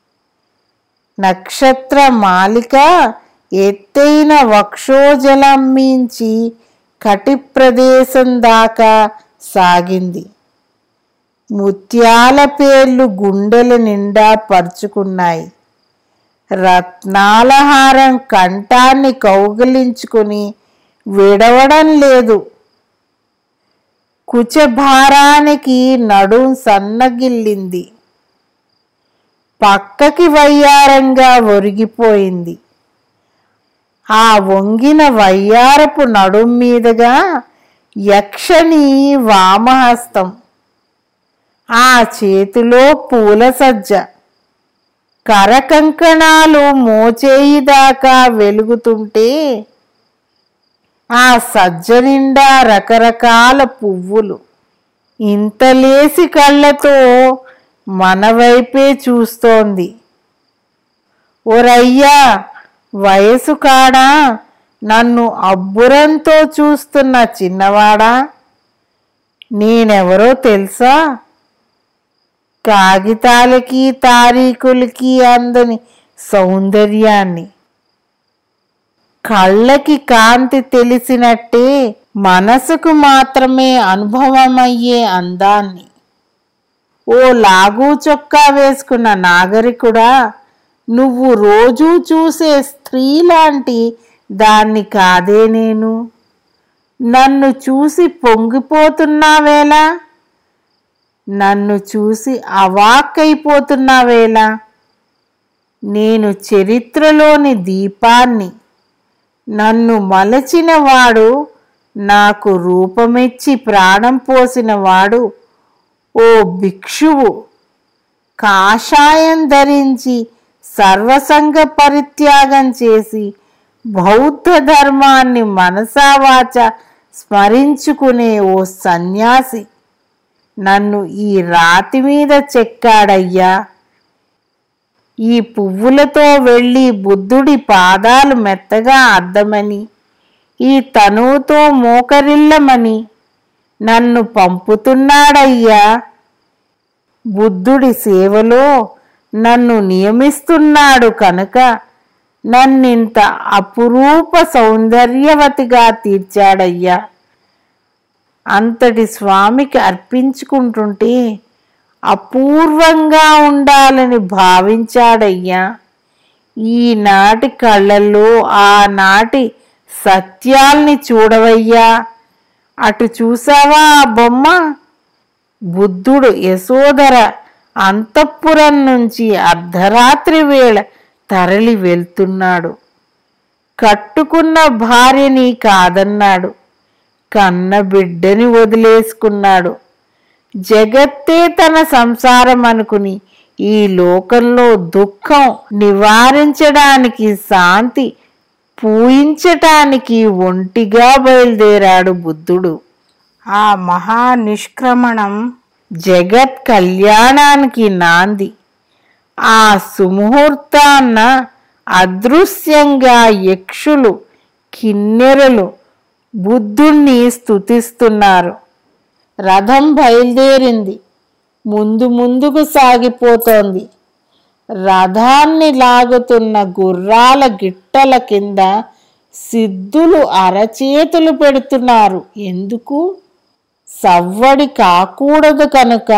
నక్షత్ర మాలిక ఎత్తైన వక్షోజలం మించి కటి ప్రదేశం దాకా సాగింది ముత్యాల పేర్లు గుండెల నిండా పరుచుకున్నాయి రత్నాలహారం కంఠాన్ని కౌగిలించుకుని విడవడం లేదు కుచభారానికి నడుం సన్నగిల్లింది పక్కకి వయ్యారంగా ఒరిగిపోయింది ఆ వంగిన వయ్యారపు నడుం మీదుగా యక్షని వామహస్తం ఆ చేతిలో పూల సజ్జ కరకంకణాలు మోచేయి దాకా వెలుగుతుంటే ఆ సజ్జ నిండా రకరకాల పువ్వులు ఇంతలేసి కళ్ళతో మన వైపే చూస్తోంది ఓరయ్యా వయసు కాడా నన్ను అబ్బురంతో చూస్తున్న చిన్నవాడా నేనెవరో తెలుసా కాగితాలకి తారీఖులకి అందని సౌందర్యాన్ని కళ్ళకి కాంతి తెలిసినట్టే మనసుకు మాత్రమే అనుభవమయ్యే అందాన్ని ఓ లాగు చొక్కా వేసుకున్న నాగరికుడా నువ్వు రోజూ చూసే స్త్రీ లాంటి దాన్ని కాదే నేను నన్ను చూసి పొంగిపోతున్నావేలా నన్ను చూసి అవాక్కైపోతున్నావేలా నేను చరిత్రలోని దీపాన్ని నన్ను మలచిన వాడు నాకు రూపమిచ్చి ప్రాణం పోసిన వాడు ఓ భిక్షువు కాషాయం ధరించి సర్వసంగ పరిత్యాగం చేసి బౌద్ధ ధర్మాన్ని మనసావాచ స్మరించుకునే ఓ సన్యాసి నన్ను ఈ రాతి మీద చెక్కాడయ్యా ఈ పువ్వులతో వెళ్ళి బుద్ధుడి పాదాలు మెత్తగా అద్దమని ఈ తనువుతో మోకరిల్లమని నన్ను పంపుతున్నాడయ్యా బుద్ధుడి సేవలో నన్ను నియమిస్తున్నాడు కనుక నన్నింత అపురూప సౌందర్యవతిగా తీర్చాడయ్యా అంతటి స్వామికి అర్పించుకుంటుంటే అపూర్వంగా ఉండాలని భావించాడయ్యా ఈనాటి కళ్ళల్లో ఆనాటి సత్యాల్ని చూడవయ్యా అటు చూసావా ఆ బొమ్మ బుద్ధుడు యశోదర అంతఃపురం నుంచి అర్ధరాత్రి వేళ తరలి వెళ్తున్నాడు కట్టుకున్న భార్యని కాదన్నాడు కన్న బిడ్డని వదిలేసుకున్నాడు జగత్తే తన సంసారం అనుకుని ఈ లోకంలో దుఃఖం నివారించడానికి శాంతి పూయించటానికి ఒంటిగా బయలుదేరాడు బుద్ధుడు ఆ మహా నిష్క్రమణం జగత్ కళ్యాణానికి నాంది ఆ సుముహూర్తాన్న అదృశ్యంగా యక్షులు కిన్నెరలు బుద్ధుణ్ణి స్తుతిస్తున్నారు రథం బయలుదేరింది ముందు ముందుకు సాగిపోతోంది రథాన్ని లాగుతున్న గుర్రాల గిట్టల కింద సిద్ధులు అరచేతులు పెడుతున్నారు ఎందుకు సవ్వడి కాకూడదు కనుక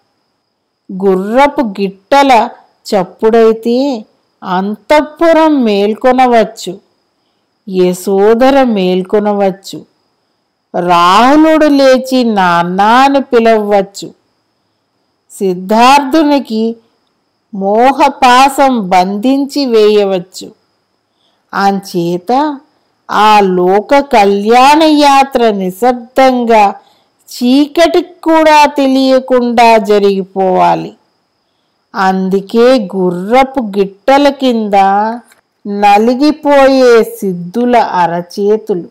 గుర్రపు గిట్టల చప్పుడైతే అంతఃపురం మేల్కొనవచ్చు యశోదర మేల్కొనవచ్చు రాహులుడు లేచి నాన్న అని పిలవచ్చు సిద్ధార్థునికి మోహపాసం బంధించి వేయవచ్చు అంచేత ఆ లోక కళ్యాణ యాత్ర నిశ్శబ్దంగా చీకటికి కూడా తెలియకుండా జరిగిపోవాలి అందుకే గుర్రపు గిట్టల కింద నలిగిపోయే సిద్ధుల అరచేతులు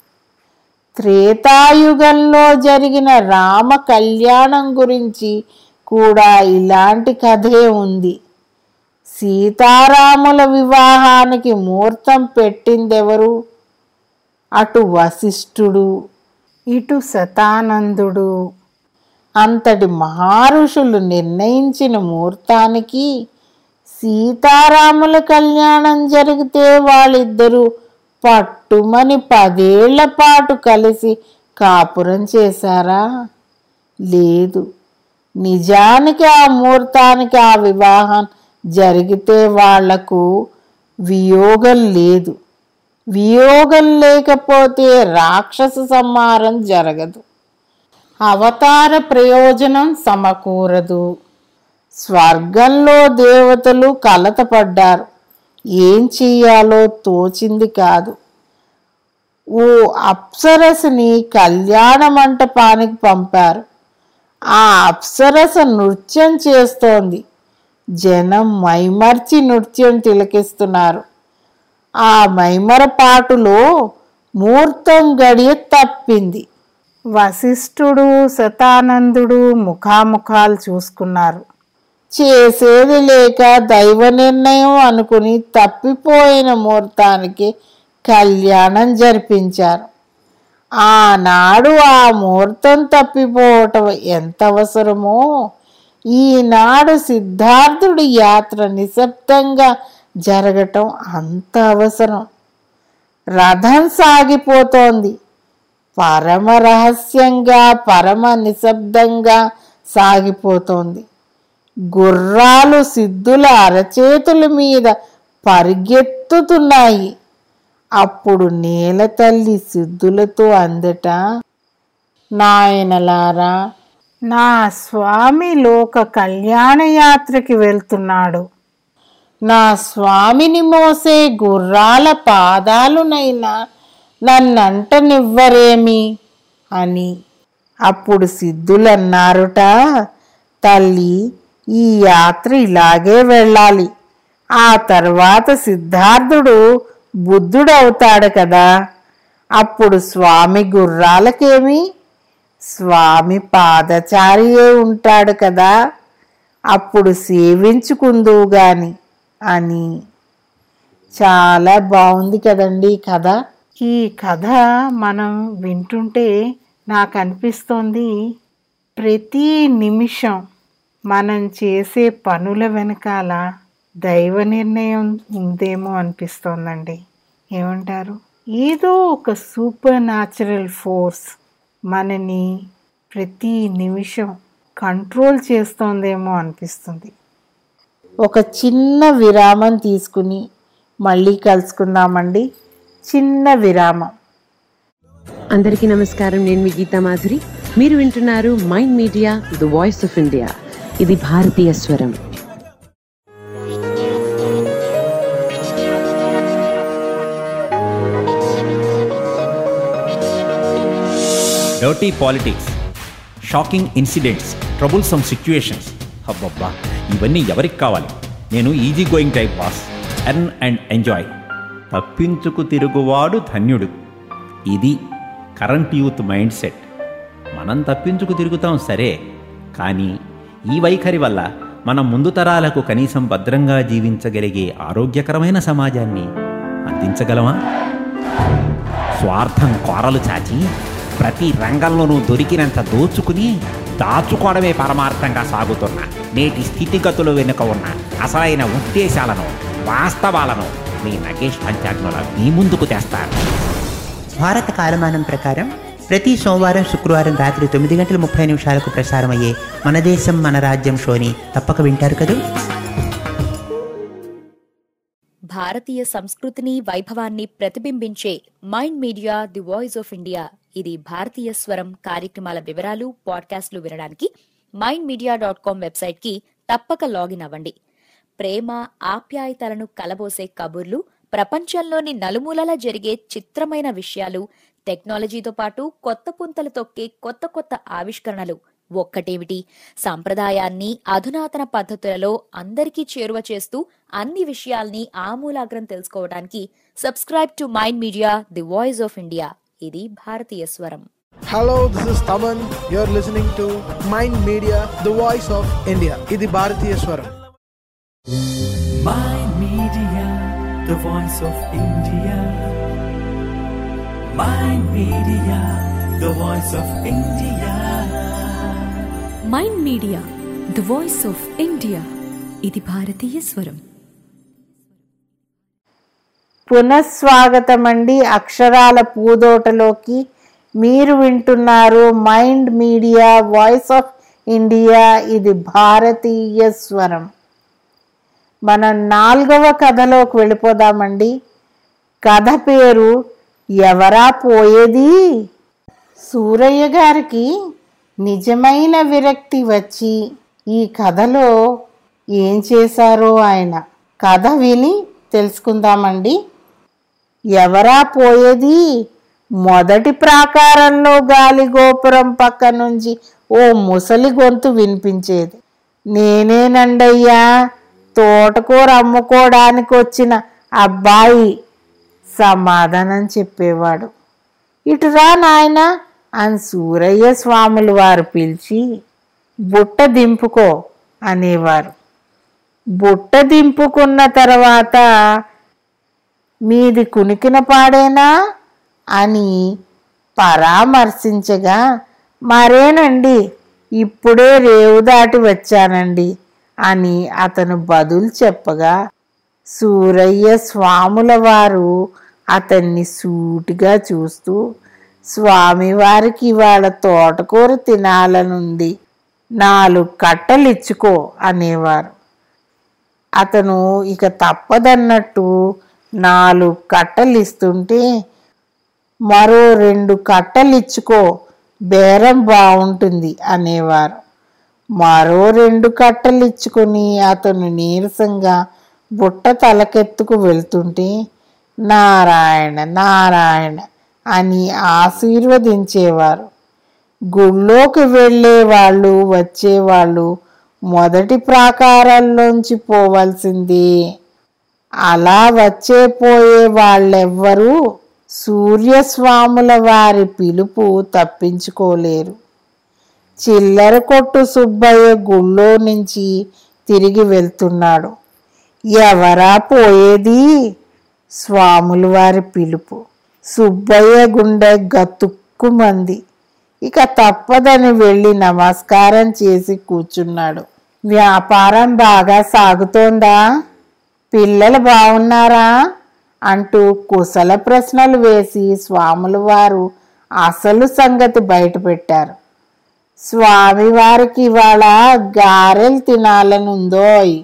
త్రేతాయుగంలో జరిగిన రామ కళ్యాణం గురించి కూడా ఇలాంటి కథే ఉంది సీతారాముల వివాహానికి ముహూర్తం పెట్టిందెవరు అటు వశిష్ఠుడు ఇటు శతానందుడు అంతటి మహారుషులు నిర్ణయించిన ముహూర్తానికి సీతారాముల కళ్యాణం జరిగితే వాళ్ళిద్దరూ పట్టుమని పదేళ్ల పాటు కలిసి కాపురం చేశారా లేదు నిజానికి ఆ ముహూర్తానికి ఆ వివాహం జరిగితే వాళ్లకు వియోగం లేదు వియోగం లేకపోతే రాక్షస సంహారం జరగదు అవతార ప్రయోజనం సమకూరదు స్వర్గంలో దేవతలు కలతపడ్డారు ఏం చెయ్యాలో తోచింది కాదు ఓ అప్సరసని కళ్యాణ మంటపానికి పంపారు ఆ అప్సరస నృత్యం చేస్తోంది జనం మైమర్చి నృత్యం తిలకిస్తున్నారు ఆ మైమరపాటులో ముహూర్తం గడియ తప్పింది వశిష్ఠుడు శతానందుడు ముఖాముఖాలు చూసుకున్నారు చేసేది లేక దైవ నిర్ణయం అనుకుని తప్పిపోయిన ముహూర్తానికి కళ్యాణం జరిపించారు ఆనాడు ఆ ముహూర్తం తప్పిపోవటం ఎంత అవసరమో ఈనాడు సిద్ధార్థుడి యాత్ర నిశ్శబ్దంగా జరగటం అంత అవసరం రథం సాగిపోతోంది పరమ రహస్యంగా పరమ నిశ్శబ్దంగా సాగిపోతోంది గుర్రాలు సిద్ధుల అరచేతుల మీద పరిగెత్తుతున్నాయి అప్పుడు నేల తల్లి సిద్ధులతో అందట నాయనలారా నా స్వామి లోక కళ్యాణ యాత్రకి వెళ్తున్నాడు నా స్వామిని మోసే గుర్రాల పాదాలునైనా నన్నంటనివ్వరేమి అని అప్పుడు సిద్ధులన్నారుట తల్లి ఈ యాత్ర ఇలాగే వెళ్ళాలి ఆ తర్వాత సిద్ధార్థుడు బుద్ధుడవుతాడు కదా అప్పుడు స్వామి గుర్రాలకేమి స్వామి పాదచారియే ఉంటాడు కదా అప్పుడు సేవించుకుందువు గాని అని చాలా బాగుంది కదండి ఈ కథ ఈ కథ మనం వింటుంటే నాకు అనిపిస్తోంది ప్రతి నిమిషం మనం చేసే పనుల వెనకాల దైవ నిర్ణయం ఉందేమో అనిపిస్తోందండి ఏమంటారు ఏదో ఒక సూపర్ న్యాచురల్ ఫోర్స్ మనని ప్రతి నిమిషం కంట్రోల్ చేస్తోందేమో అనిపిస్తుంది ఒక చిన్న విరామం తీసుకుని మళ్ళీ కలుసుకుందామండి చిన్న విరామం అందరికీ నమస్కారం నేను మీ గీతా మాధురి మీరు వింటున్నారు mind media the voice of India ఇది భారతీయ స్వరం dirty politics shocking incidents troublesome situations అబ్బబ్బా ఇవన్నీ ఎవరికి కావాలి నేను easy going type boss earn and enjoy తప్పించుకు తిరుగువాడు ధన్యుడు ఇది కరెంట్ యూత్ మైండ్ సెట్ మనం తప్పించుకు తిరుగుతాం సరే కానీ ఈ వైఖరి వల్ల మనం ముందు తరాలకు కనీసం భద్రంగా జీవించగలిగే ఆరోగ్యకరమైన సమాజాన్ని అందించగలమా స్వార్థం కోరలు చాచి ప్రతి రంగంలోనూ దొరికినంత దోచుకుని దాచుకోవడమే పరమార్థంగా సాగుతున్న నేటి స్థితిగతుల వెనుక ఉన్న అసలైన ఉద్దేశాలను వాస్తవాలను మీ నగేష్ పంచాగ్నుల మీ ముందుకు తెస్తారు భారత కాలమానం ప్రకారం ప్రతి సోమవారం శుక్రవారం రాత్రి తొమ్మిది గంటల ముప్పై నిమిషాలకు ప్రసారమయ్యే మన దేశం మన రాజ్యం షోని తప్పక వింటారు కదూ భారతీయ సంస్కృతిని వైభవాన్ని ప్రతిబింబించే mind media the voice of India ఇది భారతీయ స్వరం కార్యక్రమాల వివరాలు పాడ్కాస్ట్లు వినడానికి మైండ్ మీడియా డాట్ కామ్ వెబ్సైట్కి తప్పక లాగిన్ అవ్వండి ప్రేమ ఆప్యాయతలను కలబోసే కబుర్లు ప్రపంచంలోని నలుమూలలా జరిగే చిత్రమైన విషయాలు టెక్నాలజీతో పాటు కొత్త పుంతలు తొక్కే కొత్త కొత్త ఆవిష్కరణలు ఒక్కటేమిటి సాంప్రదాయాన్ని అధునాతన పద్ధతులలో అందరికీ చేరువ చేస్తూ అన్ని విషయాల్ని ఆమూలాగ్రం తెలుసుకోవడానికి subscribe to mind media the voice of India ఇది భారతీయ స్వరం Hello, this is Taman. You're listening to Mind Media, the voice of India. ఇది భారతీయ స్వరం Mind Media, the voice of India. Mind Media, the voice of India. Mind media the voice of India ఇది భారతీయ స్వరం పునఃస్వాగతం అండి అక్షరాల పూదోటలోకి మీరు వింటున్నారు mind media voice of India ఇది భారతీయ స్వరం మనం నాలుగవ కథలోకి వెళ్ళిపోదామండి కథ పేరు ఎవరా పోయేది సూరయ్య గారికి నిజమైన విరక్తి వచ్చి ఈ కథలో ఏం చేశారో ఆయన కథ విని తెలుసుకుందామండి ఎవరా పోయేది మొదటి ప్రాకారంలో గాలి గోపురం పక్క నుంచి ఓ ముసలి గొంతు వినిపించేది నేనేనండయ్యా తోటకూర అమ్ముకోవడానికి వచ్చిన అబ్బాయి సమాధానం చెప్పేవాడు ఇటురా నాయన అని సూరయ్య స్వాములు వారు పిలిచి బుట్ట దింపుకో అనేవారు బుట్ట దింపుకున్న తర్వాత మీది కునికిన పాడేనా అని పరామర్శించగా మరేనండి ఇప్పుడే రేవు దాటి వచ్చానండి అని అతను బదులు చెప్పగా సూరయ్య స్వాముల వారు అతన్ని సూటిగా చూస్తూ స్వామివారికి ఇవాళ తోటకూర తినాలనుంది నాలుగు కట్టలు ఇచ్చుకో అనేవారు అతను ఇక తప్పదన్నట్టు నాలుగు కట్టలు ఇస్తుంటే మరో రెండు కట్టలు ఇచ్చుకో బేరం బాగుంటుంది అనేవారు మరో రెండు కట్టలు ఇచ్చుకొని అతను నీరసంగా బుట్ట తలకెత్తుకు వెళ్తుంటే నారాయణ నారాయణ అని ఆశీర్వదించేవారు గుళ్ళోకి వెళ్ళే వాళ్ళు వచ్చేవాళ్ళు మొదటి ప్రాకారాల్లోంచి పోవలసింది అలా వచ్చే పోయే వాళ్ళెవ్వరూ సూర్యస్వాముల వారి పిలుపు తప్పించుకోలేరు చిల్లర కొట్టు సుబ్బయ్య గుళ్ళో నుంచి తిరిగి వెళ్తున్నాడు ఎవరా పోయేది స్వాముల వారి పిలుపు సుబ్బయ్య గుండె గతుక్కుమంది ఇక తప్పదని వెళ్ళి నమస్కారం చేసి కూర్చున్నాడు వ్యాపారం బాగా సాగుతోందా పిల్లలు బాగున్నారా అంటూ కుశల ప్రశ్నలు వేసి స్వాముల వారు అసలు సంగతి బయటపెట్టారు స్వామివారికి ఇవాళ గారెలు తినాలనుందోయ్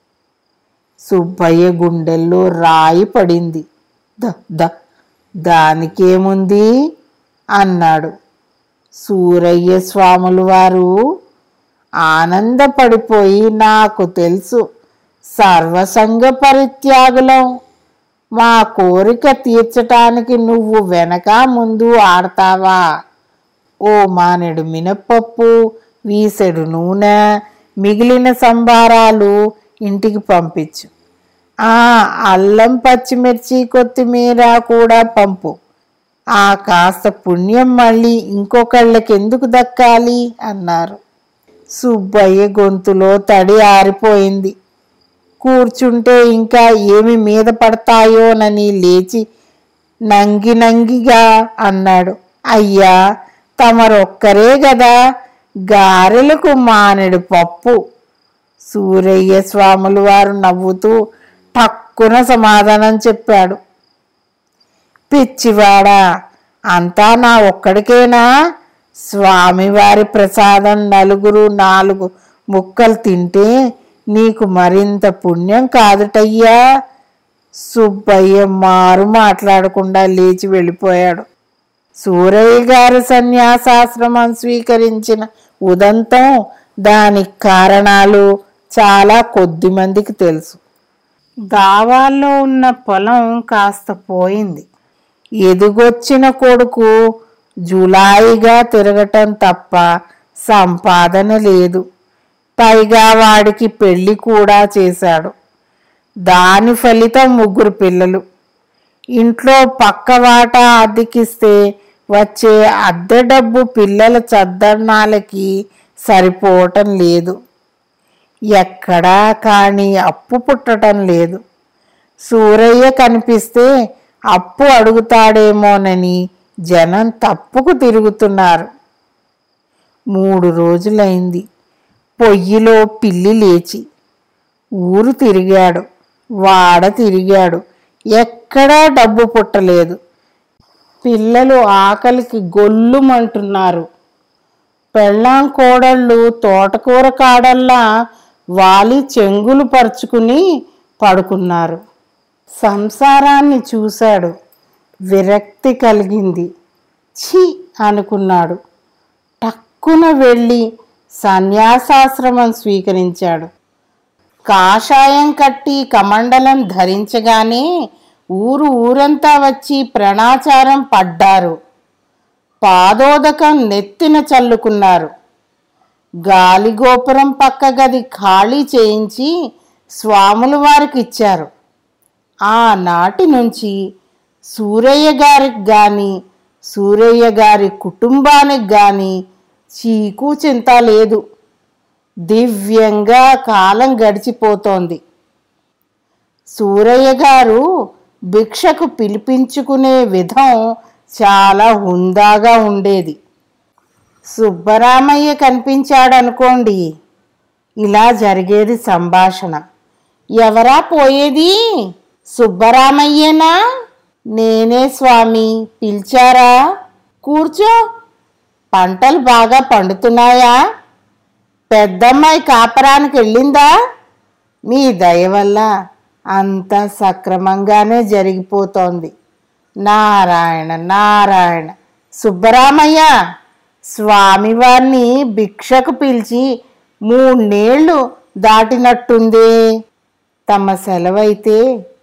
సుబ్బయ్య గుండెల్లో రాయి పడింది ద ద దానికేముంది అన్నాడు సూరయ్య స్వాములు వారు ఆనందపడిపోయి నాకు తెలుసు సర్వసంగ పరిత్యాగులం మా కోరిక తీర్చటానికి నువ్వు వెనక ముందు ఆడతావా ఓ మానెడు మినప్పప్పు వీసెడు నూనె మిగిలిన సంబారాలు ఇంటికి పంపించు ఆ అల్లం పచ్చిమిర్చి కొత్తిమీర కూడా పంపు ఆ కాస్త పుణ్యం మళ్ళీ ఇంకొకళ్ళకి ఎందుకు దక్కాలి అన్నారు సుబ్బయ్య గొంతులో తడి ఆరిపోయింది కూర్చుంటే ఇంకా ఏమి మీద పడతాయోనని లేచి నంగి నంగిగా అన్నాడు అయ్యా తమరొక్కరే గదా గారెలకు మానెడు పప్పు సూరయ్య స్వాములు వారు నవ్వుతూ టక్కున సమాధానం చెప్పాడు పిచ్చివాడా అంతా నా ఒక్కడికేనా స్వామివారి ప్రసాదం నలుగురు నాలుగు ముక్కలు తింటే నీకు మరింత పుణ్యం కాదుటయ్యా సుబ్బయ్య మారు మాట్లాడకుండా లేచి వెళ్ళిపోయాడు సూరయ్య గారు సన్యాసాశ్రమం స్వీకరించిన ఉదంతం దానికి కారణాలు చాలా కొద్ది మందికి తెలుసు దావాల్లో ఉన్న పొలం కాస్త పోయింది ఎదుగొచ్చిన కొడుకు జులాయిగా తిరగటం తప్ప సంపాదన లేదు పైగా వాడికి పెళ్లి కూడా చేశాడు దాని ఫలితం ముగ్గురు పిల్లలు ఇంట్లో పక్క వాటా అద్దెకిస్తే వచ్చే అద్దె డబ్బు పిల్లల చద్దన్నాలకి సరిపోవటం లేదు ఎక్కడా కానీ అప్పు పుట్టటం లేదు సూరయ్య కనిపిస్తే అప్పు అడుగుతాడేమోనని జనం తప్పుకు తిరుగుతున్నారు మూడు రోజులైంది పొయ్యిలో పిల్లి లేచి ఊరు తిరిగాడు వాడ తిరిగాడు ఎక్కడా డబ్బు పుట్టలేదు పిల్లలు ఆకలికి గొల్లుమంటున్నారు పెళ్ళాం కోడళ్ళు తోటకూర కాడల్లా వాలి చెంగులు పరుచుకుని పడుకున్నారు సంసారాన్ని చూశాడు విరక్తి కలిగింది ఛీ అనుకున్నాడు టక్కున వెళ్ళి సన్యాసాశ్రమం స్వీకరించాడు కాషాయం కట్టి కమండలం ధరించగానే ఊరు ఊరంతా వచ్చి ప్రణాచారం పడ్డారు పాదోదకం నెత్తిన చల్లుకున్నారు గాలిగోపురం పక్క గది ఖాళీ చేయించి స్వాముల వారికి ఇచ్చారు ఆనాటి నుంచి సూరయ్య గారికి గాని సూరయ్య గారి కుటుంబానికి గాని చీకు చింత లేదు దివ్యంగా కాలం గడిచిపోతోంది సూరయ్య గారు భిక్షకు పిలిపించుకునే విధం చాలా హుందాగా ఉండేది సుబ్బరామయ్య కనిపించాడనుకోండి ఇలా జరిగేది సంభాషణ ఎవరా పోయేది సుబ్బరామయ్యేనా నేనే స్వామి పిలిచారా కూర్చో పంటలు బాగా పండుతున్నాయా పెద్దమ్మాయి కాపరానికి వెళ్ళిందా మీ దయ వల్ల అంత సక్రమంగానే జరిగిపోతోంది నారాయణ నారాయణ సుబ్బరామయ్య స్వామివారిని భిక్షకు పిలిచి మూడేళ్లు దాటినట్టుందే తమ సెలవైతే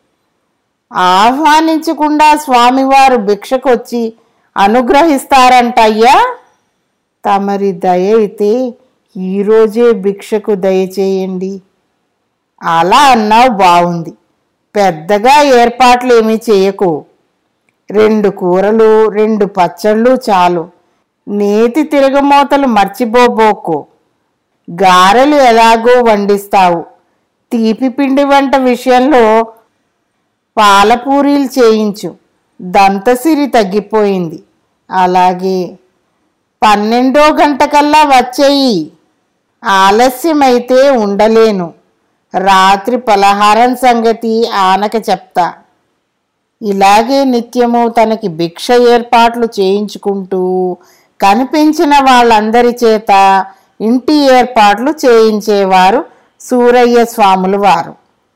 ఆహ్వానించకుండా స్వామివారు భిక్షకొచ్చి అనుగ్రహిస్తారంట అయ్యా తమరి దయ అయితే ఈరోజే భిక్షకు దయచేయండి అలా అన్నావు బాగుంది పెద్దగా ఏర్పాట్లు ఏమీ చేయకు రెండు కూరలు రెండు పచ్చళ్ళు చాలు నేతి తిరగమూతలు మర్చిపోబోకు గారెలు ఎలాగో వండిస్తావు తీపి పిండి వంట విషయంలో పాలపూరీలు చేయించు దంతసిరి తగ్గిపోయింది అలాగే పన్నెండో గంటకల్లా వచ్చేయి ఆలస్యమైతే ఉండలేను రాత్రి పలహారం సంగతి ఆనక చెప్తా ఇలాగే నిత్యము తనకి భిక్ష ఏర్పాట్లు చేయించుకుంటూ కనిపించిన వాళ్ళందరి చేత ఇంటి ఏర్పాట్లు చేయించేవారు సూరయ్య స్వాములు వారు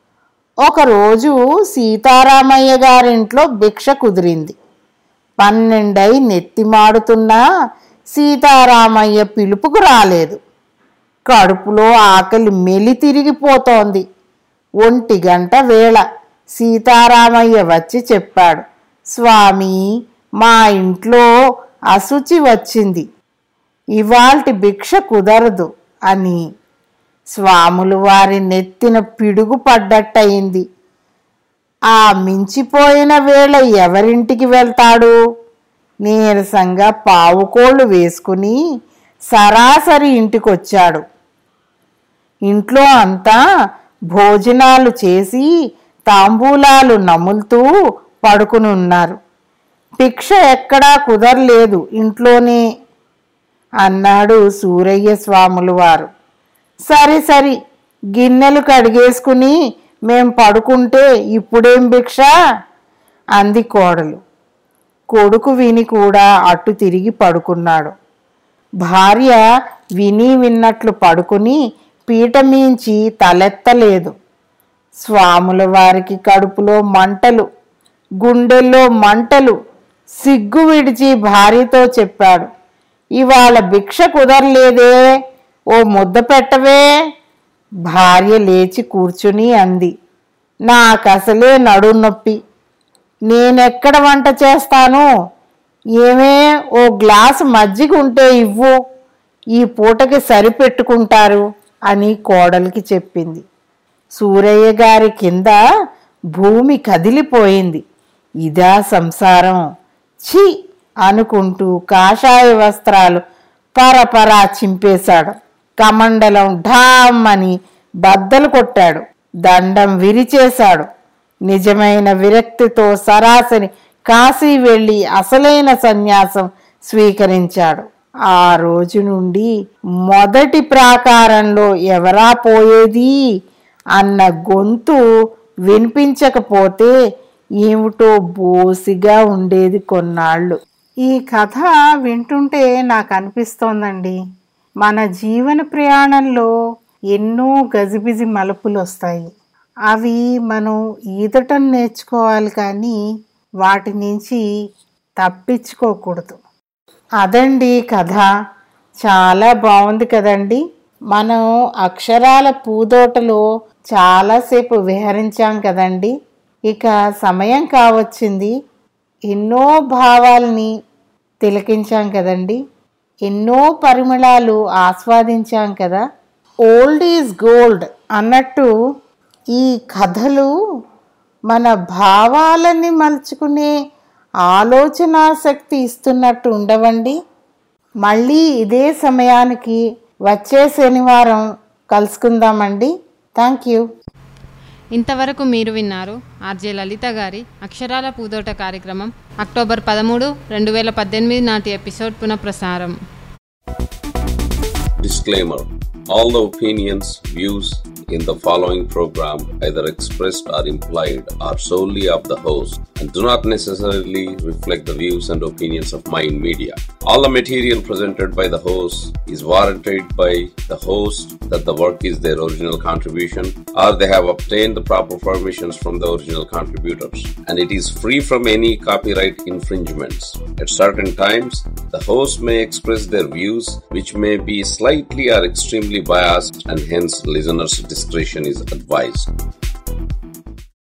ఒకరోజు సీతారామయ్య గారింట్లో భిక్ష కుదిరింది పన్నెండై నెత్తిమాడుతున్నా సీతారామయ్య పిలుపుకు రాలేదు కడుపులో ఆకలి మెలి తిరిగిపోతోంది ఒంటి గంట వేళ సీతారామయ్య వచ్చి చెప్పాడు స్వామి మా ఇంట్లో అశుచి వచ్చింది ఇవాల్టి భిక్ష కుదరదు అని స్వాములు వారి నెత్తిన పిడుగు పడ్డట్టయింది ఆ మించిపోయిన వేళ ఎవరింటికి వెళ్తాడు నీరసంగా పావుకోళ్ళు వేసుకుని సరాసరి ఇంటికొచ్చాడు ఇంట్లో అంతా భోజనాలు చేసి తాంబూలాలు నములుతూ పడుకుని ఉన్నారు భిక్ష ఎక్కడా కుదరలేదు ఇంట్లోనే అన్నాడు సూరయ్య స్వాములు వారు సరే సరి గిన్నెలు కడిగేసుకుని మేం పడుకుంటే ఇప్పుడేం భిక్ష అంది కోడలు కొడుకు విని కూడా అటు తిరిగి పడుకున్నాడు భార్య విని విన్నట్లు పడుకుని పీట మీంచి తలెత్తలేదు స్వాముల వారికి కడుపులో మంటలు గుండెల్లో మంటలు సిగ్గు విడిచి భార్యతో చెప్పాడు ఇవాళ భిక్ష కుదరలేదే ఓ ముద్ద పెట్టవే భార్య లేచి కూర్చుని అంది నాకసలే నడుం నొప్పి నేనెక్కడ వంట చేస్తాను ఏమే ఓ గ్లాసు మజ్జిగ ఉంటే ఇవ్వు ఈ పూటకి సరిపెట్టుకుంటారు అని కోడలికి చెప్పింది సూరయ్య గారి కింద భూమి కదిలిపోయింది ఇదా సంసారం ఛీ అనుకుంటూ కాషాయ వస్త్రాలు పరపరా చింపేశాడు కమండలం ఢామ్ అని బద్దలు కొట్టాడు దండం విరిచేశాడు నిజమైన విరక్తితో సరాసరి కాశీ వెళ్ళి అసలైన సన్యాసం స్వీకరించాడు ఆ రోజు నుండి మొదటి ప్రాకారంలో ఎవరా పోయేది అన్న గొంతు వినిపించకపోతే ఏమిటో బోసిగా ఉండేది కొన్నాళ్ళు ఈ కథ వింటుంటే నాకు అనిపిస్తోందండి మన జీవన ప్రయాణంలో ఎన్నో గజిబిజి మలుపులు వస్తాయి అవి మనం ఈదటం నేర్చుకోవాలి కానీ వాటి నుంచి తప్పించుకోకూడదు అదండి కథ చాలా బాగుంది కదండి మనం అక్షరాల పూదోటలో చాలాసేపు విహరించాం కదండి ఇక సమయం కావచ్చింది ఎన్నో భావాల్ని తిలకించాం కదండి ఎన్నో పరిమళాలు ఆస్వాదించాం కదా ఓల్డ్ ఈజ్ గోల్డ్ అన్నట్టు ఈ కథలు మన భావాలని మలుచుకునే ఆలోచనాశక్తి ఇస్తున్నట్టు ఉండవండి మళ్ళీ ఇదే సమయానికి వచ్చే శనివారం కలుసుకుందామండి థ్యాంక్ యూ ఇంతవరకు మీరు విన్నారు ఆర్జే లలిత గారి అక్షరాల పూదోట కార్యక్రమం అక్టోబర్ పదమూడు రెండు వేల పద్దెనిమిది నాటి ఎపిసోడ్ పునఃప్రసారం Disclaimer All the opinions, views in the following program, either expressed or implied, are solely of the host and do not necessarily reflect the views and opinions of Mind Media. All the material presented by the host is warranted by the host that the work is their original contribution or they have obtained the proper permissions from the original contributors and it is free from any copyright infringements. At certain times, the host may express their views which may be slightly or extremely biased and hence listeners' discretion is advised.